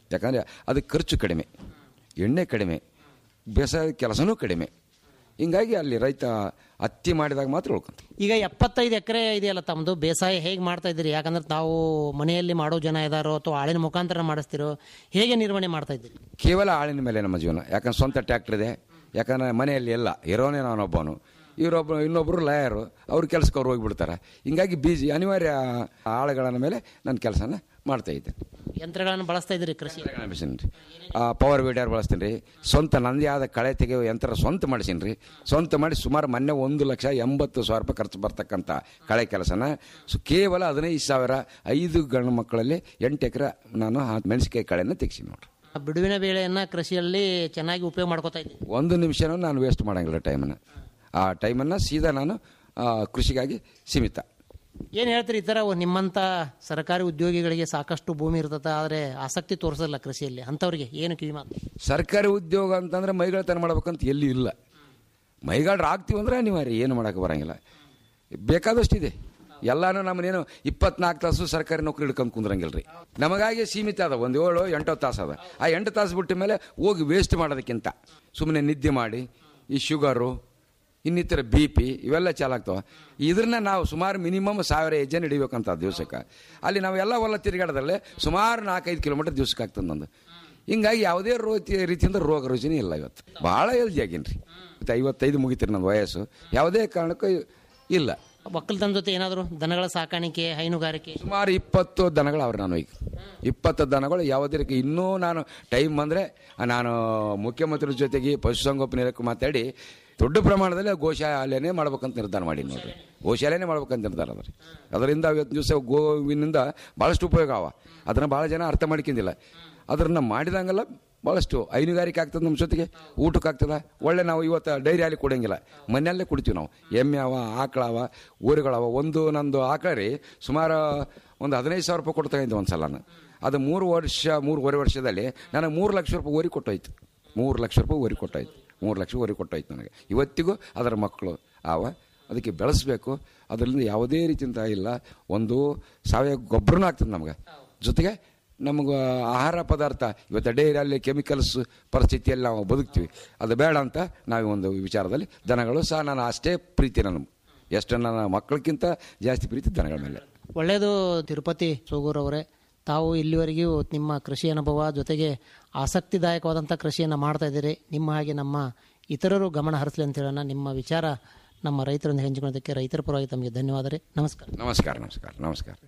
ಯಾಕಂದರೆ ಅದಕ್ಕೆ ಖರ್ಚು ಕಡಿಮೆ ಎಣ್ಣೆ ಕಡಿಮೆ ಬೇಸಾಯ ಕೆಲಸನೂ ಕಡಿಮೆ ಹಿಂಗಾಗಿ ಅಲ್ಲಿ ರೈತ ಹತ್ತಿ ಮಾಡಿದಾಗ ಮಾತ್ರ ಉಳ್ಕೊಂತ ಈಗ ಎಪ್ಪತ್ತೈದು ಎಕರೆ ಇದೆಯಲ್ಲ ತಮ್ಮದು ಬೇಸಾಯ ಹೇಗೆ ಮಾಡ್ತಾ ಇದ್ದೀರಿ ಯಾಕಂದ್ರೆ ತಾವು ಮನೆಯಲ್ಲಿ ಮಾಡೋ ಜನ ಇದ್ದಾರೋ ಅಥವಾ ಆಳಿನ ಮುಖಾಂತರ ಮಾಡಿಸ್ತಿರೋ ಹೇಗೆ ನಿರ್ವಹಣೆ ಮಾಡ್ತಾ ಇದ್ದೀರಿ ಕೇವಲ ಆಳಿನ ಮೇಲೆ ನಮ್ಮ ಜೀವನ ಯಾಕಂದ್ರೆ ಸ್ವಂತ ಟ್ಯಾಕ್ಟರ್ ಇದೆ ಯಾಕಂದ್ರೆ ಮನೆಯಲ್ಲಿ ಎಲ್ಲ ಇರೋನೇ ನಾನೊಬ್ಬನು ಇವರೊಬ್ಬ ಇನ್ನೊಬ್ಬರು ಲಾಯರು ಅವ್ರ ಕೆಲಸಕ್ಕೆ ಅವ್ರು ಹೋಗಿಬಿಡ್ತಾರೆ ಹಿಂಗಾಗಿ ಬೀಜಿ ಅನಿವಾರ್ಯ ಆಳುಗಳ ಮೇಲೆ ನನ್ನ ಕೆಲಸನ ಮಾಡ್ತಾ ಇದ್ದೇನೆ ಯಂತ್ರಗಳನ್ನು ಬಳಸ್ತಾ ಇದ್ದೀರಿ ಕೃಷಿ ಬಳಸೀನಿ ರೀ ಪವರ್ ವೀಡರ್ ಬಳಸ್ತೀನಿ ರೀ ಸ್ವಂತ ನಂದೇ ಆದ ಕಳೆ ತೆಗೆಯೋ ಯಂತ್ರ ಸ್ವಂತ ಮಾಡಿಸೀನಿ ರೀ ಸ್ವಂತ ಮಾಡಿ ಸುಮಾರು ಮೊನ್ನೆ ಒಂದು ಲಕ್ಷ ಎಂಬತ್ತು ಸಾವಿರ ರೂಪಾಯಿ ಖರ್ಚು ಬರ್ತಕ್ಕಂಥ ಕಳೆ ಕೆಲಸನ ಸೊ ಕೇವಲ ಹದಿನೈದು ಸಾವಿರ ಐದು ಗಂಡು ಮಕ್ಕಳಲ್ಲಿ ಎಂಟು ಎಕರೆ ನಾನು ಆ ಮೆಣಸಿನಕಾಯಿ ಕಳೆನ ತೆಗ್ಸೀನಿ ನೋಡ್ರಿ ಬಿಡುವಿನ ವೇಳೆಯನ್ನ ಕೃಷಿಯಲ್ಲಿ ಚೆನ್ನಾಗಿ ಉಪಯೋಗ ಮಾಡ್ಕೋತಾ ಇದ್ದೀರಿ ಒಂದು ನಿಮಿಷನೂ ನಾನು ವೇಸ್ಟ್ ಮಾಡಂಗಿಲ್ಲ ಟೈಮನ್ನು ಆ ಟೈಮನ್ನು ಸೀದಾ ನಾನು ಆ, ಕೃಷಿಗಾಗಿ ಸೀಮಿತ ಏನು ಹೇಳ್ತೀರಿ ಈ ಥರ ನಿಮ್ಮಂಥ ಸರ್ಕಾರಿ ಉದ್ಯೋಗಿಗಳಿಗೆ ಸಾಕಷ್ಟು ಭೂಮಿ ಇರ್ತದೆ ಆದರೆ ಆಸಕ್ತಿ ತೋರಿಸಲ್ಲ ಕೃಷಿಯಲ್ಲಿ ಅಂಥವ್ರಿಗೆ ಏನು ಕಿವಿ ಮಾತು ಸರ್ಕಾರಿ ಉದ್ಯೋಗ ಅಂತಂದ್ರೆ ಮೈಗಳತನ ಮಾಡ್ಬೇಕಂತ ಎಲ್ಲಿ ಇಲ್ಲ ಮೈಗಾಡ್ರು ಆಗ್ತೀವಿ ಅಂದ್ರೆ ಅನಿವಾರ್ಯ ಏನು ಮಾಡೋಕೆ ಬರಂಗಿಲ್ಲ ಬೇಕಾದಷ್ಟಿದೆ ಎಲ್ಲಾನು ನಮ್ಮನೇನು ಇಪ್ಪತ್ನಾಲ್ಕು ತಾಸು ಸರ್ಕಾರಿ ನೌಕರಿ ಹಿಡ್ಕೊಂಡು ಕುಂದ್ರಂಗಿಲ್ಲ ರೀ ನಮಗಾಗಿ ಸೀಮಿತ ಅದ ಒಂದು ಏಳು ಎಂಟು ತಾಸು ಅದ ಆ ಎಂಟು ತಾಸು ಬಿಟ್ಟ ಮೇಲೆ ಹೋಗಿ ವೇಸ್ಟ್ ಮಾಡೋದಕ್ಕಿಂತ ಸುಮ್ಮನೆ ನಿದ್ದೆ ಮಾಡಿ ಈ ಶುಗರು ಇನ್ನಿತರ ಬಿ ಪಿ ಇವೆಲ್ಲ ಚಾಲಾಗ್ತವೆ ಇದ್ರನ್ನ ನಾವು ಸುಮಾರು ಮಿನಿಮಮ್ ಸಾವಿರ ಹೆಜ್ಜೆ ಹಿಡಿಬೇಕಂತ ದಿವಸಕ್ಕೆ ಅಲ್ಲಿ ನಾವು ಎಲ್ಲ ಹೊಲ ತಿರುಗಾಡೋದ್ರಲ್ಲೇ ಸುಮಾರು ನಾಲ್ಕೈದು ಕಿಲೋಮೀಟರ್ ದಿವ್ಸಕ್ಕೆ ಆಗ್ತದೆ ನಂದು ಹಿಂಗಾಗಿ ಯಾವುದೇ ರೋ ರೀತಿಯಿಂದ ರೋಗ ರುಚಿನೇ ಇಲ್ಲ ಇವತ್ತು ಭಾಳ ಹೆಲ್ದಿ ಆಗೀನಿ ರೀ ಇವತ್ತು ಐವತ್ತೈದು ಮುಗಿತೀರಿ ನನ್ನ ವಯಸ್ಸು ಯಾವುದೇ ಕಾರಣಕ್ಕೂ ಇಲ್ಲ ಒಕ್ಕಲ್ತನ ಜೊತೆ ಏನಾದರೂ ದನಗಳ ಸಾಕಾಣಿಕೆ ಹೈನುಗಾರಿಕೆ ಸುಮಾರು ಇಪ್ಪತ್ತು ದನಗಳು ಅವ್ರು ನಾನು ಈಗ ಇಪ್ಪತ್ತು ದನಗಳು ಯಾವುದೇ ರೀತಿ ಇನ್ನೂ ನಾನು ಟೈಮ್ ಬಂದರೆ ನಾನು ಮುಖ್ಯಮಂತ್ರಿ ಜೊತೆಗೆ ಪಶುಸಂಗೋಪನೆ ಇಲಾಖೆ ಮಾತಾಡಿ ದೊಡ್ಡ ಪ್ರಮಾಣದಲ್ಲಿ ಗೋಶಾಲೆನೇ ಮಾಡ್ಬೇಕಂತ ನಿರ್ಧಾರ ಮಾಡಿ ನೋಡ್ರಿ ಗೋಶಾಲೆನೇ ಮಾಡ್ಬೇಕಂತ ನಿರ್ಧಾರ ಅದ ರೀ ಅದರಿಂದ ಇವತ್ತು ದಿವಸ ಗೋವಿನಿಂದ ಭಾಳಷ್ಟು ಉಪಯೋಗ ಅವ ಅದನ್ನು ಭಾಳ ಜನ ಅರ್ಥ ಮಾಡ್ಕೊಂಡಿಲ್ಲ ಅದನ್ನು ಮಾಡಿದಂಗೆಲ್ಲ ಭಾಳಷ್ಟು ಹೈನುಗಾರಿಕೆ ಆಗ್ತದೆ ನಮ್ಮ ಜೊತೆಗೆ ಊಟಕ್ಕೆ ಆಗ್ತದೆ ಒಳ್ಳೆ ನಾವು ಇವತ್ತು ಡೈರಿ ಹಾಲಿ ಕೊಡೋಂಗಿಲ್ಲ ಮನೆಯಲ್ಲೇ ಕುಡಿತೀವಿ ನಾವು ಎಮ್ಮೆ ಅವ ಆಕಳ ಅವ ಊರುಗಳವ ಒಂದು ನಂದು ಆಕಳ ರೀ ಸುಮಾರು ಒಂದು ಹದಿನೈದು ಸಾವಿರ ರೂಪಾಯಿ ಕೊಡ್ತಾ ಇದ್ದೆ ಒಂದು ಸಲ ಅದು ಮೂರು ವರ್ಷ ಮೂರುವರೆ ವರ್ಷದಲ್ಲಿ ನನಗೆ ಮೂರು ಲಕ್ಷ ರೂಪಾಯಿ ಓರಿ ಕೊಟ್ಟೋಯ್ತು ಮೂರು ಲಕ್ಷ ರೂಪಾಯಿ ಓರಿ ಕೊಟ್ಟಾಯ್ತು ಮೂರು ಲಕ್ಷ ಓರಿ ಕೊಟ್ಟಾಯ್ತು ನನಗೆ ಇವತ್ತಿಗೂ ಅದರ ಮಕ್ಕಳು ಆವ ಅದಕ್ಕೆ ಬೆಳೆಸಬೇಕು ಅದರಿಂದ ಯಾವುದೇ ರೀತಿಯಿಂದ ಇಲ್ಲ ಒಂದು ಸಾವಯವ ಗೊಬ್ಬರನೂ ಆಗ್ತದೆ ನಮ್ಗೆ ಜೊತೆಗೆ ನಮಗೆ ಆಹಾರ ಪದಾರ್ಥ ಇವತ್ತು ಡೈರಿಯಲ್ಲಿ ಕೆಮಿಕಲ್ಸ್ ಪರಿಸ್ಥಿತಿಯಲ್ಲಿ ನಾವು ಬದುಕ್ತೀವಿ ಅದು ಬೇಡ ಅಂತ ನಾವು ಒಂದು ವಿಚಾರದಲ್ಲಿ ದನಗಳು ಸಹ ನಾನು ಅಷ್ಟೇ ಪ್ರೀತಿ ನನ್ನ ಎಷ್ಟು ನನ್ನ ಮಕ್ಕಳಕ್ಕಿಂತ ಜಾಸ್ತಿ ಪ್ರೀತಿ ದನಗಳ ಮೇಲೆ ಒಳ್ಳೆಯದು ತಿರುಪತಿ ಸೋಗೂರ್ ಅವರೇ ತಾವು ಇಲ್ಲಿವರೆಗೂ ನಿಮ್ಮ ಕೃಷಿ ಅನುಭವ ಜೊತೆಗೆ ಆಸಕ್ತಿದಾಯಕವಾದಂಥ ಕೃಷಿಯನ್ನು ಮಾಡ್ತಾ ಇದ್ದೀರಿ ನಿಮ್ಮ ಹಾಗೆ ನಮ್ಮ ಇತರರು ಗಮನ ಹರಿಸಲಿ ಅಂತ ಹೇಳೋಣ ನಿಮ್ಮ ವಿಚಾರ ನಮ್ಮ ರೈತರೊಂದಿಗೆ ಹಂಚಿಕೊಳ್ಳೋದಕ್ಕೆ ರೈತರ ಪರವಾಗಿ ತಮಗೆ ಧನ್ಯವಾದ ರೀ ನಮಸ್ಕಾರ ನಮಸ್ಕಾರ ನಮಸ್ಕಾರ ನಮಸ್ಕಾರ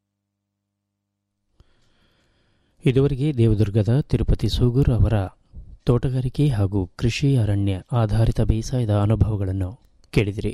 ಇದುವರೆಗೆ ದೇವದುರ್ಗದ ತಿರುಪತಿ ಸೂಗೂರು ಅವರ ತೋಟಗಾರಿಕೆ ಹಾಗೂ ಕೃಷಿ ಅರಣ್ಯ ಆಧಾರಿತ ಬೇಸಾಯದ ಅನುಭವಗಳನ್ನು ಕೇಳಿದಿರಿ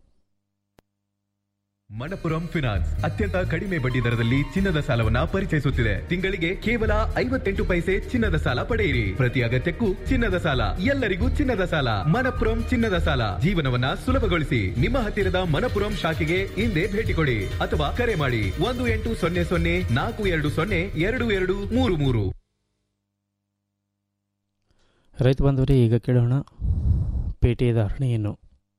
ಮಣಪುರಂ ಫಿನಾನ್ಸ್ ಅತ್ಯಂತ ಕಡಿಮೆ ಬಡ್ಡಿ ದರದಲ್ಲಿ ಚಿನ್ನದ ಸಾಲವನ್ನ ಪರಿಚಯಿಸುತ್ತಿದೆ ತಿಂಗಳಿಗೆ ಕೇವಲ ಐವತ್ತೆಂಟು ಪೈಸೆ ಚಿನ್ನದ ಸಾಲ ಪಡೆಯಿರಿ ಪ್ರತಿ ಅಗತ್ಯಕ್ಕೂ ಚಿನ್ನದ ಸಾಲ ಎಲ್ಲರಿಗೂ ಚಿನ್ನದ ಸಾಲ ಮಣಪುರಂ ಚಿನ್ನದ ಸಾಲ ಜೀವನವನ್ನ ಸುಲಭಗೊಳಿಸಿ ನಿಮ್ಮ ಹತ್ತಿರದ ಮಣಪುರಂ ಶಾಖೆಗೆ ಹಿಂದೆ ಭೇಟಿ ಕೊಡಿ ಅಥವಾ ಕರೆ ಮಾಡಿ ಒಂದು ಎಂಟು ಸೊನ್ನೆ ಸೊನ್ನೆ ನಾಲ್ಕು ಎರಡು ಸೊನ್ನೆ ಎರಡು ಎರಡು ಮೂರು ಮೂರು ರೈತ ಬಾಂಧವರೇ ಈಗ ಕೇಳೋಣ ಪೇಟೆಯ ಧಾರಣೆಯನ್ನು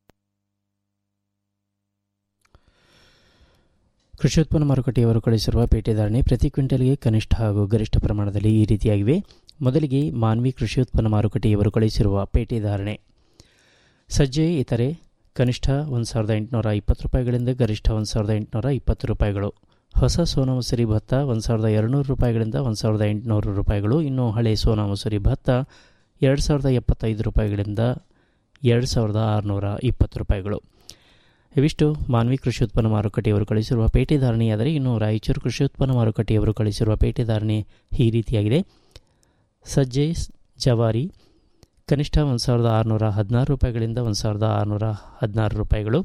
ಕೃಷಿ ಉತ್ಪನ್ನ ಮಾರುಕಟ್ಟೆಯವರು ಕಳಿಸಿರುವ ಪೇಟೆ ಧಾರಣೆ ಪ್ರತಿ ಕ್ವಿಂಟಲ್ಗೆ ಕನಿಷ್ಠ ಹಾಗೂ ಗರಿಷ್ಠ ಪ್ರಮಾಣದಲ್ಲಿ ಈ ರೀತಿಯಾಗಿವೆ ಮೊದಲಿಗೆ ಮಾನ್ವಿ ಕೃಷಿ ಉತ್ಪನ್ನ ಮಾರುಕಟ್ಟೆಯವರು ಕಳಿಸಿರುವ ಪೇಟೆ ಧಾರಣೆ ಸಜ್ಜೆ ಇತರೆ ಕನಿಷ್ಠ ಒಂದು ಸಾವಿರದ ಎಂಟುನೂರ ಇಪ್ಪತ್ತು ರೂಪಾಯಿಗಳಿಂದ ಗರಿಷ್ಠ ಒಂದು ಸಾವಿರದ ಎಂಟುನೂರ ಇಪ್ಪತ್ತು ರೂಪಾಯಿಗಳು ಹೊಸ ಸೋನಾ ಮಸೂರಿ ಭತ್ತ ಒಂದು ಸಾವಿರದ ಎರಡುನೂರು ರೂಪಾಯಿಗಳಿಂದ ಒಂದು ಸಾವಿರದ ಎಂಟುನೂರು ರೂಪಾಯಿಗಳು ಇನ್ನು ಹಳೆ ಸೋನಾ ಮಸೂರಿ ಭತ್ತ ಎರಡು ಸಾವಿರದ ಎಪ್ಪತ್ತೈದು ರೂಪಾಯಿಗಳಿಂದ ಎರಡು ಸಾವಿರದ ಆರುನೂರ ಇಪ್ಪತ್ತು ರೂಪಾಯಿಗಳು ಇವಿಷ್ಟು ಮಾನ್ವಿ ಕೃಷಿ ಉತ್ಪನ್ನ ಮಾರುಕಟ್ಟೆಯವರು ಕಳಿಸಿರುವ ಪೇಟೆ ಧಾರಣೆಯಾದರೆ ಇನ್ನು ರಾಯಚೂರು ಕೃಷಿ ಉತ್ಪನ್ನ ಮಾರುಕಟ್ಟೆಯವರು ಕಳಿಸಿರುವ ಪೇಟೆ ಧಾರಣೆ ಈ ರೀತಿಯಾಗಿದೆ ಸಜ್ಜೆ ಜವಾರಿ ಕನಿಷ್ಠ ಒಂದು ಸಾವಿರದ ಆರುನೂರ ಹದಿನಾರು ರೂಪಾಯಿಗಳಿಂದ ಒಂದು ಸಾವಿರದ ಆರುನೂರ ಹದಿನಾರು ರೂಪಾಯಿಗಳು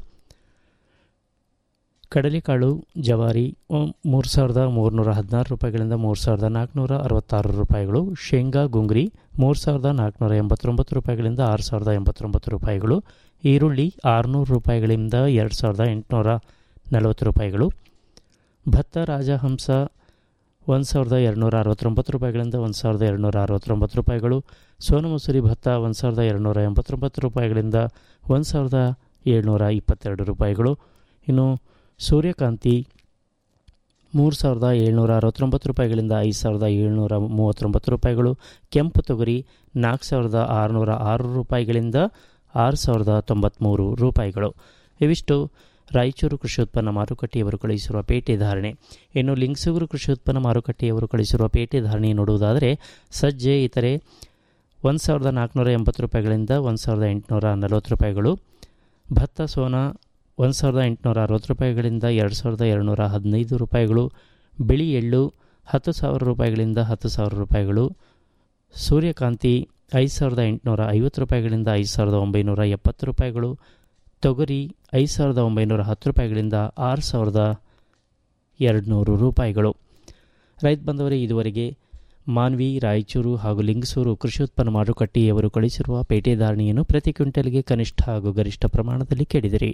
ಕಡಲೆಕಾಳು ಜವಾರಿ ಮೂರು ಸಾವಿರದ ಮೂರುನೂರ ಹದಿನಾರು ರೂಪಾಯಿಗಳಿಂದ ಮೂರು ಸಾವಿರದ ನಾಲ್ಕುನೂರ ಅರವತ್ತಾರು ರೂಪಾಯಿಗಳು ಶೇಂಗಾ ಗುಂಗ್ರಿ ಮೂರು ಸಾವಿರದ ನಾಲ್ಕುನೂರ ಎಂಬತ್ತೊಂಬತ್ತು ರೂಪಾಯಿಗಳಿಂದ ಆರು ಸಾವಿರದ ಎಂಬತ್ತೊಂಬತ್ತು ರೂಪಾಯಿಗಳು ಈರುಳ್ಳಿ ಆರುನೂರು ರೂಪಾಯಿಗಳಿಂದ ಎರಡು ಸಾವಿರದ ಎಂಟುನೂರ ನಲವತ್ತು ರೂಪಾಯಿಗಳು ಭತ್ತ ರಾಜಹಂಸ ಒಂದು ಸಾವಿರದ ಎರಡುನೂರ ಅರವತ್ತೊಂಬತ್ತು ರೂಪಾಯಿಗಳಿಂದ ಒಂದು ಸಾವಿರದ ಎರಡುನೂರ ಅರವತ್ತೊಂಬತ್ತು ರೂಪಾಯಿಗಳು ಸೋನು ಮಸೂರಿ ಭತ್ತ ಒಂದು ಸಾವಿರದ ಎರಡುನೂರ ಎಂಬತ್ತೊಂಬತ್ತು ರೂಪಾಯಿಗಳಿಂದ ಒಂದು ಸಾವಿರದ ಏಳ್ನೂರ ಇಪ್ಪತ್ತೆರಡು ರೂಪಾಯಿಗಳು ಇನ್ನು ಸೂರ್ಯಕಾಂತಿ ಮೂರು ಸಾವಿರದ ಏಳ್ನೂರ ಅರವತ್ತೊಂಬತ್ತು ರೂಪಾಯಿಗಳಿಂದ ಐದು ಸಾವಿರದ ಏಳ್ನೂರ ಮೂವತ್ತೊಂಬತ್ತು ರೂಪಾಯಿಗಳು ಕೆಂಪು ತೊಗರಿ ನಾಲ್ಕು ಸಾವಿರದ ಆರುನೂರ ಆರು ರೂಪಾಯಿಗಳಿಂದ ಆರು ಸಾವಿರದ ತೊಂಬತ್ತ್ಮೂರು ರೂಪಾಯಿಗಳು ಇವಿಷ್ಟು ರಾಯಚೂರು ಕೃಷಿ ಉತ್ಪನ್ನ ಮಾರುಕಟ್ಟೆಯವರು ಕಳಿಸಿರುವ ಪೇಟೆ ಧಾರಣೆ ಇನ್ನು ಲಿಂಗಸೂರು ಕೃಷಿ ಉತ್ಪನ್ನ ಮಾರುಕಟ್ಟೆಯವರು ಕಳಿಸಿರುವ ಪೇಟೆ ಧಾರಣೆ ನೋಡುವುದಾದರೆ ಸಜ್ಜೆ ಇತರೆ ಒಂದು ಸಾವಿರದ ನಾಲ್ಕುನೂರ ಎಂಬತ್ತು ರೂಪಾಯಿಗಳಿಂದ ಒಂದು ಸಾವಿರದ ಎಂಟುನೂರ ನಲವತ್ತು ರೂಪಾಯಿಗಳು ಭತ್ತ ಸೋನಾ ಒಂದು ಸಾವಿರದ ಎಂಟುನೂರ ಅರವತ್ತು ರೂಪಾಯಿಗಳಿಂದ ಎರಡು ಸಾವಿರದ ಎರಡುನೂರ ಹದಿನೈದು ರೂಪಾಯಿಗಳು ಬಿಳಿ ಎಳ್ಳು ಹತ್ತು ಸಾವಿರ ರೂಪಾಯಿಗಳಿಂದ ಹತ್ತು ಸಾವಿರ ರೂಪಾಯಿಗಳು ಸೂರ್ಯಕಾಂತಿ ಐದು ಸಾವಿರದ ಎಂಟುನೂರ ಐವತ್ತು ರೂಪಾಯಿಗಳಿಂದ ಐದು ಸಾವಿರದ ಒಂಬೈನೂರ ಎಪ್ಪತ್ತು ರೂಪಾಯಿಗಳು ತೊಗರಿ ಐದು ಸಾವಿರದ ಒಂಬೈನೂರ ಹತ್ತು ರೂಪಾಯಿಗಳಿಂದ ಆರು ಸಾವಿರದ ಎರಡುನೂರು ರೂಪಾಯಿಗಳು ರೈತ ಬಂದವರೇ ಇದುವರೆಗೆ ಮಾನ್ವಿ ರಾಯಚೂರು ಹಾಗೂ ಲಿಂಗಸೂರು ಕೃಷಿ ಉತ್ಪನ್ನ ಮಾರುಕಟ್ಟೆಯವರು ಕಳಿಸಿರುವ ಪೇಟೆ ಧಾರಣೆಯನ್ನು ಪ್ರತಿ ಕ್ವಿಂಟಲ್ಗೆ ಕನಿಷ್ಠ ಹಾಗೂ ಗರಿಷ್ಠ ಪ್ರಮಾಣದಲ್ಲಿ ಕೇಳಿದಿರಿ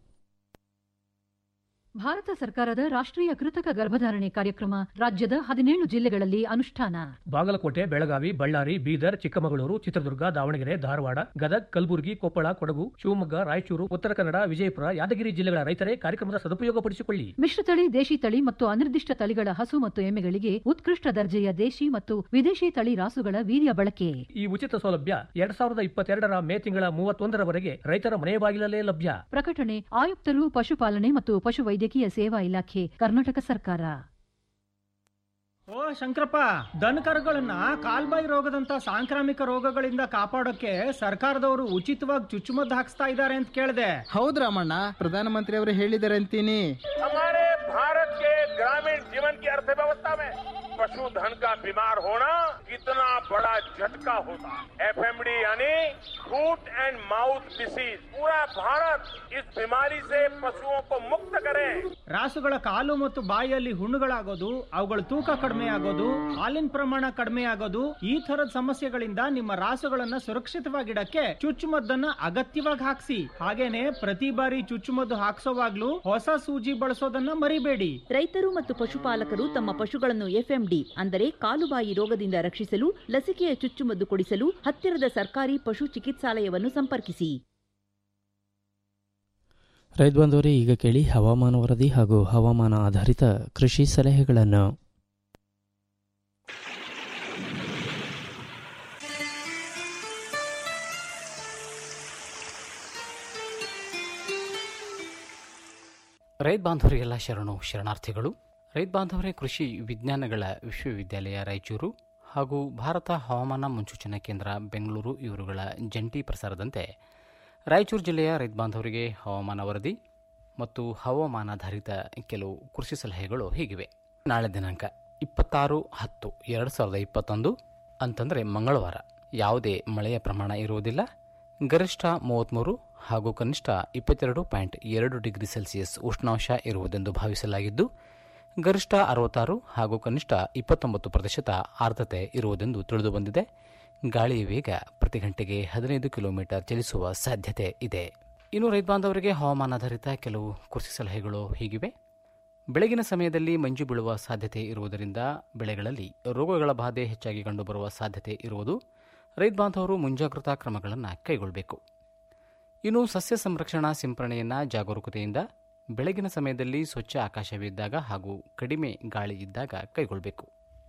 ಭಾರತ ಸರ್ಕಾರದ ರಾಷ್ಟ್ರೀಯ ಕೃತಕ ಗರ್ಭಧಾರಣೆ ಕಾರ್ಯಕ್ರಮ ರಾಜ್ಯದ ಹದಿನೇಳು ಜಿಲ್ಲೆಗಳಲ್ಲಿ ಅನುಷ್ಠಾನ ಬಾಗಲಕೋಟೆ ಬೆಳಗಾವಿ ಬಳ್ಳಾರಿ ಬೀದರ್ ಚಿಕ್ಕಮಗಳೂರು ಚಿತ್ರದುರ್ಗ ದಾವಣಗೆರೆ ಧಾರವಾಡ ಗದಗ್ ಕಲಬುರಗಿ ಕೊಪ್ಪಳ ಕೊಡಗು ಶಿವಮೊಗ್ಗ ರಾಯಚೂರು ಉತ್ತರ ಕನ್ನಡ ವಿಜಯಪುರ ಯಾದಗಿರಿ ಜಿಲ್ಲೆಗಳ ರೈತರೇ ಕಾರ್ಯಕ್ರಮದ ಸದುಪಯೋಗಪಡಿಸಿಕೊಳ್ಳಿ ಮಿಶ್ರತಳಿ ದೇಶಿ ತಳಿ ಮತ್ತು ಅನಿರ್ದಿಷ್ಟ ತಳಿಗಳ ಹಸು ಮತ್ತು ಎಮ್ಮೆಗಳಿಗೆ ಉತ್ಕೃಷ್ಟ ದರ್ಜೆಯ ದೇಶಿ ಮತ್ತು ವಿದೇಶಿ ತಳಿ ರಾಸುಗಳ ವೀರ್ಯ ಬಳಕೆ ಈ ಉಚಿತ ಸೌಲಭ್ಯ ಎರಡ್ ಸಾವಿರದ ಇಪ್ಪತ್ತೆರಡರ ಮೇ ತಿಂಗಳ ಮೂವತ್ತೊಂದರವರೆಗೆ ರೈತರ ಮನೆ ಬಾಗಿಲಲ್ಲೇ ಲಭ್ಯ ಪ್ರಕಟಣೆ ಆಯುಕ್ತರು ಪಶುಪಾಲನೆ ಮತ್ತು ಪಶುವೈದ್ಯಕೀಯ ಸೇವಾ ಇಲಾಖೆ ಕರ್ನಾಟಕ ಸರ್ಕಾರ ಓ ಶಂಕರಪ್ಪ ದನಕರುಗಳನ್ನ ಕಾಲ್ಬಾಯಿ ರೋಗದಂತ ಸಾಂಕ್ರಾಮಿಕ ರೋಗಗಳಿಂದ ಕಾಪಾಡೋಕೆ ಸರ್ಕಾರದವರು ಉಚಿತವಾಗಿ ಚುಚ್ಚುಮದ್ದು ಹಾಕ್ಸ್ತಾ ಇದ್ದಾರೆ ಅಂತ ಕೇಳಿದೆ ಹೌದ್ ರಾಮಣ್ಣ ಪ್ರಧಾನಮಂತ್ರಿ ಅವರು ಹೇಳಿದ್ದಾರೆ ಅಂತೀನಿ हमारे भारत के ग्रामीण जीवन की अर्थव्यवस्था में पशुधन का बीमार होना कितना बड़ा झटका होता है एफएमडी यानी फूट एंड माउथ डिसीज पूरा भारत इस बीमारी से पशुओं को मुक्त करे ರಾಸುಗಳ ಕಾಲು ಮತ್ತು ಬಾಯಿಯಲ್ಲಿ ಹುಣ್ಣುಗಳಾಗೋದು ಅವುಗಳ ತೂಕ ಕಡಿಮೆ ಆಗೋದು ಹಾಲಿನ ಪ್ರಮಾಣ ಕಡಿಮೆ ಆಗೋದು ಈ ತರದ ಸಮಸ್ಯೆಗಳಿಂದ ನಿಮ್ಮ ರಾಸುಗಳನ್ನ ಸುರಕ್ಷಿತವಾಗಿಡಕ್ಕೆ ಚುಚ್ಚುಮದ್ದನ್ನ ಅಗತ್ಯವಾಗಿ ಹಾಕ್ಸಿ ಹಾಗೇನೆ ಪ್ರತಿ ಬಾರಿ ಚುಚ್ಚುಮದ್ದು ಹಾಕ್ಸೋವಾಗ್ಲೂ ಹೊಸ ಸೂಜಿ ಬಳಸೋದನ್ನ ಮರಿಬೇಡಿ ರೈತರು ಮತ್ತು ಪಶುಪಾಲಕರು ತಮ್ಮ ಪಶುಗಳನ್ನು ಎಫ್ಎಂಡಿ ಅಂದರೆ ಕಾಲುಬಾಯಿ ರೋಗದಿಂದ ರಕ್ಷಿಸಲು ಲಸಿಕೆಯ ಚುಚ್ಚುಮದ್ದು ಕೊಡಿಸಲು ಹತ್ತಿರದ ಸರ್ಕಾರಿ ಪಶು ಚಿಕಿತ್ಸಾಲಯವನ್ನು ಸಂಪರ್ಕಿಸಿ ರೈತ ಬಂದವರೇ ಈಗ ಕೇಳಿ ಹವಾಮಾನ ವರದಿ ಹಾಗೂ ಹವಾಮಾನ ಆಧಾರಿತ ಕೃಷಿ ಸಲಹೆಗಳನ್ನು ರೈತ ಬಾಂಧವರಿಗೆಲ್ಲ ಶರಣು ಶರಣಾರ್ಥಿಗಳು ರೈತ ಬಾಂಧವರೇ ಕೃಷಿ ವಿಜ್ಞಾನಗಳ ವಿಶ್ವವಿದ್ಯಾಲಯ ರಾಯಚೂರು ಹಾಗೂ ಭಾರತ ಹವಾಮಾನ ಮುನ್ಸೂಚನಾ ಕೇಂದ್ರ ಬೆಂಗಳೂರು ಇವರುಗಳ ಜಂಟಿ ಪ್ರಸಾರದಂತೆ ರಾಯಚೂರು ಜಿಲ್ಲೆಯ ರೈತ ಬಾಂಧವರಿಗೆ ಹವಾಮಾನ ವರದಿ ಮತ್ತು ಹವಾಮಾನಾಧಾರಿತ ಕೆಲವು ಕೃಷಿ ಸಲಹೆಗಳು ಹೀಗಿವೆ ನಾಳೆ ದಿನಾಂಕ ಇಪ್ಪತ್ತಾರು ಹತ್ತು ಎರಡು ಸಾವಿರದ ಇಪ್ಪತ್ತೊಂದು ಅಂತಂದರೆ ಮಂಗಳವಾರ ಯಾವುದೇ ಮಳೆಯ ಪ್ರಮಾಣ ಇರುವುದಿಲ್ಲ ಗರಿಷ್ಠ ಮೂವತ್ತ್ಮೂರು ಹಾಗೂ ಕನಿಷ್ಠ ಇಪ್ಪತ್ತೆರಡು ಪಾಯಿಂಟ್ ಎರಡು ಡಿಗ್ರಿ ಸೆಲ್ಸಿಯಸ್ ಉಷ್ಣಾಂಶ ಇರುವುದೆಂದು ಭಾವಿಸಲಾಗಿದ್ದು ಗರಿಷ್ಠ ಅರವತ್ತಾರು ಹಾಗೂ ಕನಿಷ್ಠ ಇಪ್ಪತ್ತೊಂಬತ್ತು ಪ್ರತಿಶತ ಆರ್ದ್ರತೆ ಇರುವುದೆಂದು ತಿಳಿದುಬಂದಿದೆ ಗಾಳಿಯ ವೇಗ ಪ್ರತಿ ಗಂಟೆಗೆ ಹದಿನೈದು ಕಿಲೋಮೀಟರ್ ಚಲಿಸುವ ಸಾಧ್ಯತೆ ಇದೆ ಇನ್ನು ರೈತ ಬಾಂಧವರಿಗೆ ಹವಾಮಾನಾಧಾರಿತ ಕೆಲವು ಕೃಷಿ ಸಲಹೆಗಳು ಹೀಗಿವೆ ಬೆಳಗಿನ ಸಮಯದಲ್ಲಿ ಮಂಜು ಬೀಳುವ ಸಾಧ್ಯತೆ ಇರುವುದರಿಂದ ಬೆಳೆಗಳಲ್ಲಿ ರೋಗಗಳ ಬಾಧೆ ಹೆಚ್ಚಾಗಿ ಕಂಡುಬರುವ ಸಾಧ್ಯತೆ ಇರುವುದು ರೈತ ಬಾಂಧವರು ಮುಂಜಾಗ್ರತಾ ಕ್ರಮಗಳನ್ನು ಕೈಗೊಳ್ಳಬೇಕು ಇನ್ನು ಸಸ್ಯ ಸಂರಕ್ಷಣಾ ಸಿಂಪರಣೆಯನ್ನು ಜಾಗರೂಕತೆಯಿಂದ ಬೆಳಗಿನ ಸಮಯದಲ್ಲಿ ಸ್ವಚ್ಛ ಆಕಾಶವಿದ್ದಾಗ ಹಾಗೂ ಕಡಿಮೆ ಗಾಳಿ ಇದ್ದಾಗ ಕೈಗೊಳ್ಳಬೇಕು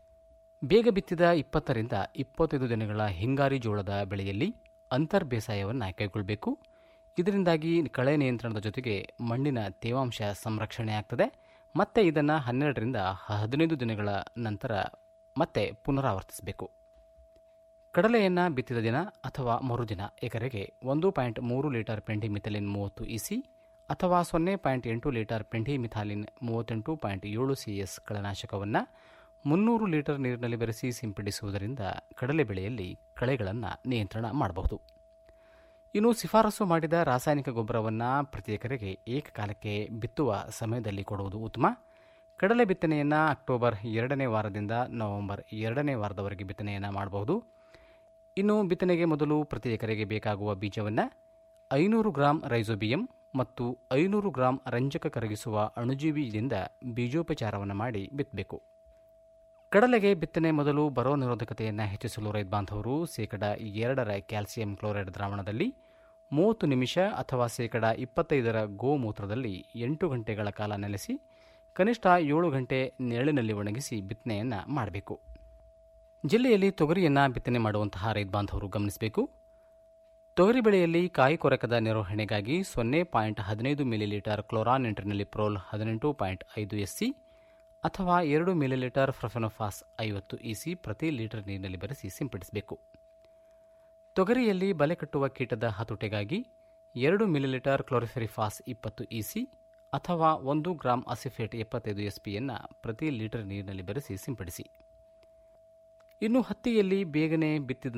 ಬೇಗ ಬಿತ್ತಿದ ಇಪ್ಪತ್ತರಿಂದ ಇಪ್ಪತ್ತೈದು ದಿನಗಳ ಹಿಂಗಾರಿ ಜೋಳದ ಬೆಳೆಯಲ್ಲಿ ಅಂತರ್ ಬೇಸಾಯವನ್ನು ಕೈಗೊಳ್ಳಬೇಕು ಇದರಿಂದಾಗಿ ಕಳೆ ನಿಯಂತ್ರಣದ ಜೊತೆಗೆ ಮಣ್ಣಿನ ತೇವಾಂಶ ಸಂರಕ್ಷಣೆ ಆಗ್ತದೆ ಮತ್ತೆ ಇದನ್ನು ಹನ್ನೆರಡರಿಂದ ಹದಿನೈದು ದಿನಗಳ ನಂತರ ಮತ್ತೆ ಪುನರಾವರ್ತಿಸಬೇಕು ಕಡಲೆಯನ್ನು ಬಿತ್ತಿದ ದಿನ ಅಥವಾ ಮರುದಿನ ಎಕರೆಗೆ ಒಂದು ಪಾಯಿಂಟ್ ಮೂರು ಲೀಟರ್ ಪೆಂಡಿಮಿಥಲಿನ್ ಮೂವತ್ತು ಇಸಿ ಅಥವಾ ಸೊನ್ನೆ ಪಾಯಿಂಟ್ ಎಂಟು ಲೀಟರ್ ಪೆಂಡಿಮಿಥಾಲಿನ್ ಮೂವತ್ತೆಂಟು ಪಾಯಿಂಟ್ ಏಳು ಸಿ ಎಸ್ ಕಳೆನಾಶಕವನ್ನು ಮುನ್ನೂರು ಲೀಟರ್ ನೀರಿನಲ್ಲಿ ಬೆರೆಸಿ ಸಿಂಪಡಿಸುವುದರಿಂದ ಕಡಲೆ ಬೆಳೆಯಲ್ಲಿ ಕಳೆಗಳನ್ನು ನಿಯಂತ್ರಣ ಮಾಡಬಹುದು ಇನ್ನು ಶಿಫಾರಸು ಮಾಡಿದ ರಾಸಾಯನಿಕ ಗೊಬ್ಬರವನ್ನು ಪ್ರತಿ ಎಕರೆಗೆ ಏಕಕಾಲಕ್ಕೆ ಬಿತ್ತುವ ಸಮಯದಲ್ಲಿ ಕೊಡುವುದು ಉತ್ತಮ ಕಡಲೆ ಬಿತ್ತನೆಯನ್ನು ಅಕ್ಟೋಬರ್ ಎರಡನೇ ವಾರದಿಂದ ನವೆಂಬರ್ ಎರಡನೇ ವಾರದವರೆಗೆ ಬಿತ್ತನೆಯನ್ನು ಮಾಡಬಹುದು ಇನ್ನು ಬಿತ್ತನೆಗೆ ಮೊದಲು ಪ್ರತಿ ಎಕರೆಗೆ ಬೇಕಾಗುವ ಬೀಜವನ್ನು ಐನೂರು ಗ್ರಾಂ ರೈಸೋಬಿಯಂ ಮತ್ತು ಐನೂರು ಗ್ರಾಂ ರಂಜಕ ಕರಗಿಸುವ ಅಣುಜೀವಿಯಿಂದ ಬೀಜೋಪಚಾರವನ್ನು ಮಾಡಿ ಬಿತ್ತಬೇಕು ಕಡಲೆಗೆ ಬಿತ್ತನೆ ಮೊದಲು ಬರೋ ನಿರೋಧಕತೆಯನ್ನು ಹೆಚ್ಚಿಸಲು ರೈತ ಬಾಂಧವರು ಶೇಕಡ ಎರಡರ ಕ್ಯಾಲ್ಸಿಯಂ ಕ್ಲೋರೈಡ್ ದ್ರಾವಣದಲ್ಲಿ ಮೂವತ್ತು ನಿಮಿಷ ಅಥವಾ ಶೇಕಡ ಇಪ್ಪತ್ತೈದರ ಗೋಮೂತ್ರದಲ್ಲಿ ಎಂಟು ಗಂಟೆಗಳ ಕಾಲ ನೆಲೆಸಿ ಕನಿಷ್ಠ ಏಳು ಗಂಟೆ ನೆರಳಿನಲ್ಲಿ ಒಣಗಿಸಿ ಬಿತ್ತನೆಯನ್ನು ಮಾಡಬೇಕು ಜಿಲ್ಲೆಯಲ್ಲಿ ತೊಗರಿಯನ್ನು ಬಿತ್ತನೆ ಮಾಡುವಂತಹ ರೈತ ಬಾಂಧವರು ಗಮನಿಸಬೇಕು ತೊಗರಿ ಬೆಳೆಯಲ್ಲಿ ಕಾಯಿ ಕೊರಕದ ನಿರ್ವಹಣೆಗಾಗಿ ಸೊನ್ನೆ ಪಾಯಿಂಟ್ ಹದಿನೈದು ಮಿಲಿಲೀಟರ್ ಕ್ಲೋರಾನ್ ಇಂಟರ್ನಲ್ಲಿ ಪ್ರೋಲ್ ಹದಿನೆಂಟು ಪಾಯಿಂಟ್ ಐದು ಎಸ್ಸಿ ಅಥವಾ ಎರಡು ಮಿಲಿಲೀಟರ್ ಫ್ರಫೆನೋಫಾಸ್ ಐವತ್ತು ಇಸಿ ಪ್ರತಿ ಲೀಟರ್ ನೀರಿನಲ್ಲಿ ಬೆರೆಸಿ ಸಿಂಪಡಿಸಬೇಕು ತೊಗರಿಯಲ್ಲಿ ಬಲೆ ಕಟ್ಟುವ ಕೀಟದ ಹತೋಟೆಗಾಗಿ ಎರಡು ಮಿಲಿಲೀಟರ್ ಕ್ಲೋರಿಫೆರಿಫಾಸ್ ಇಪ್ಪತ್ತು ಇಸಿ ಅಥವಾ ಒಂದು ಗ್ರಾಂ ಅಸಿಫೇಟ್ ಎಪ್ಪತ್ತೈದು ಎಸ್ಪಿಯನ್ನು ಪ್ರತಿ ಲೀಟರ್ ನೀರಿನಲ್ಲಿ ಬೆರೆಸಿ ಸಿಂಪಡಿಸಿ ಇನ್ನು ಹತ್ತಿಯಲ್ಲಿ ಬೇಗನೆ ಬಿತ್ತಿದ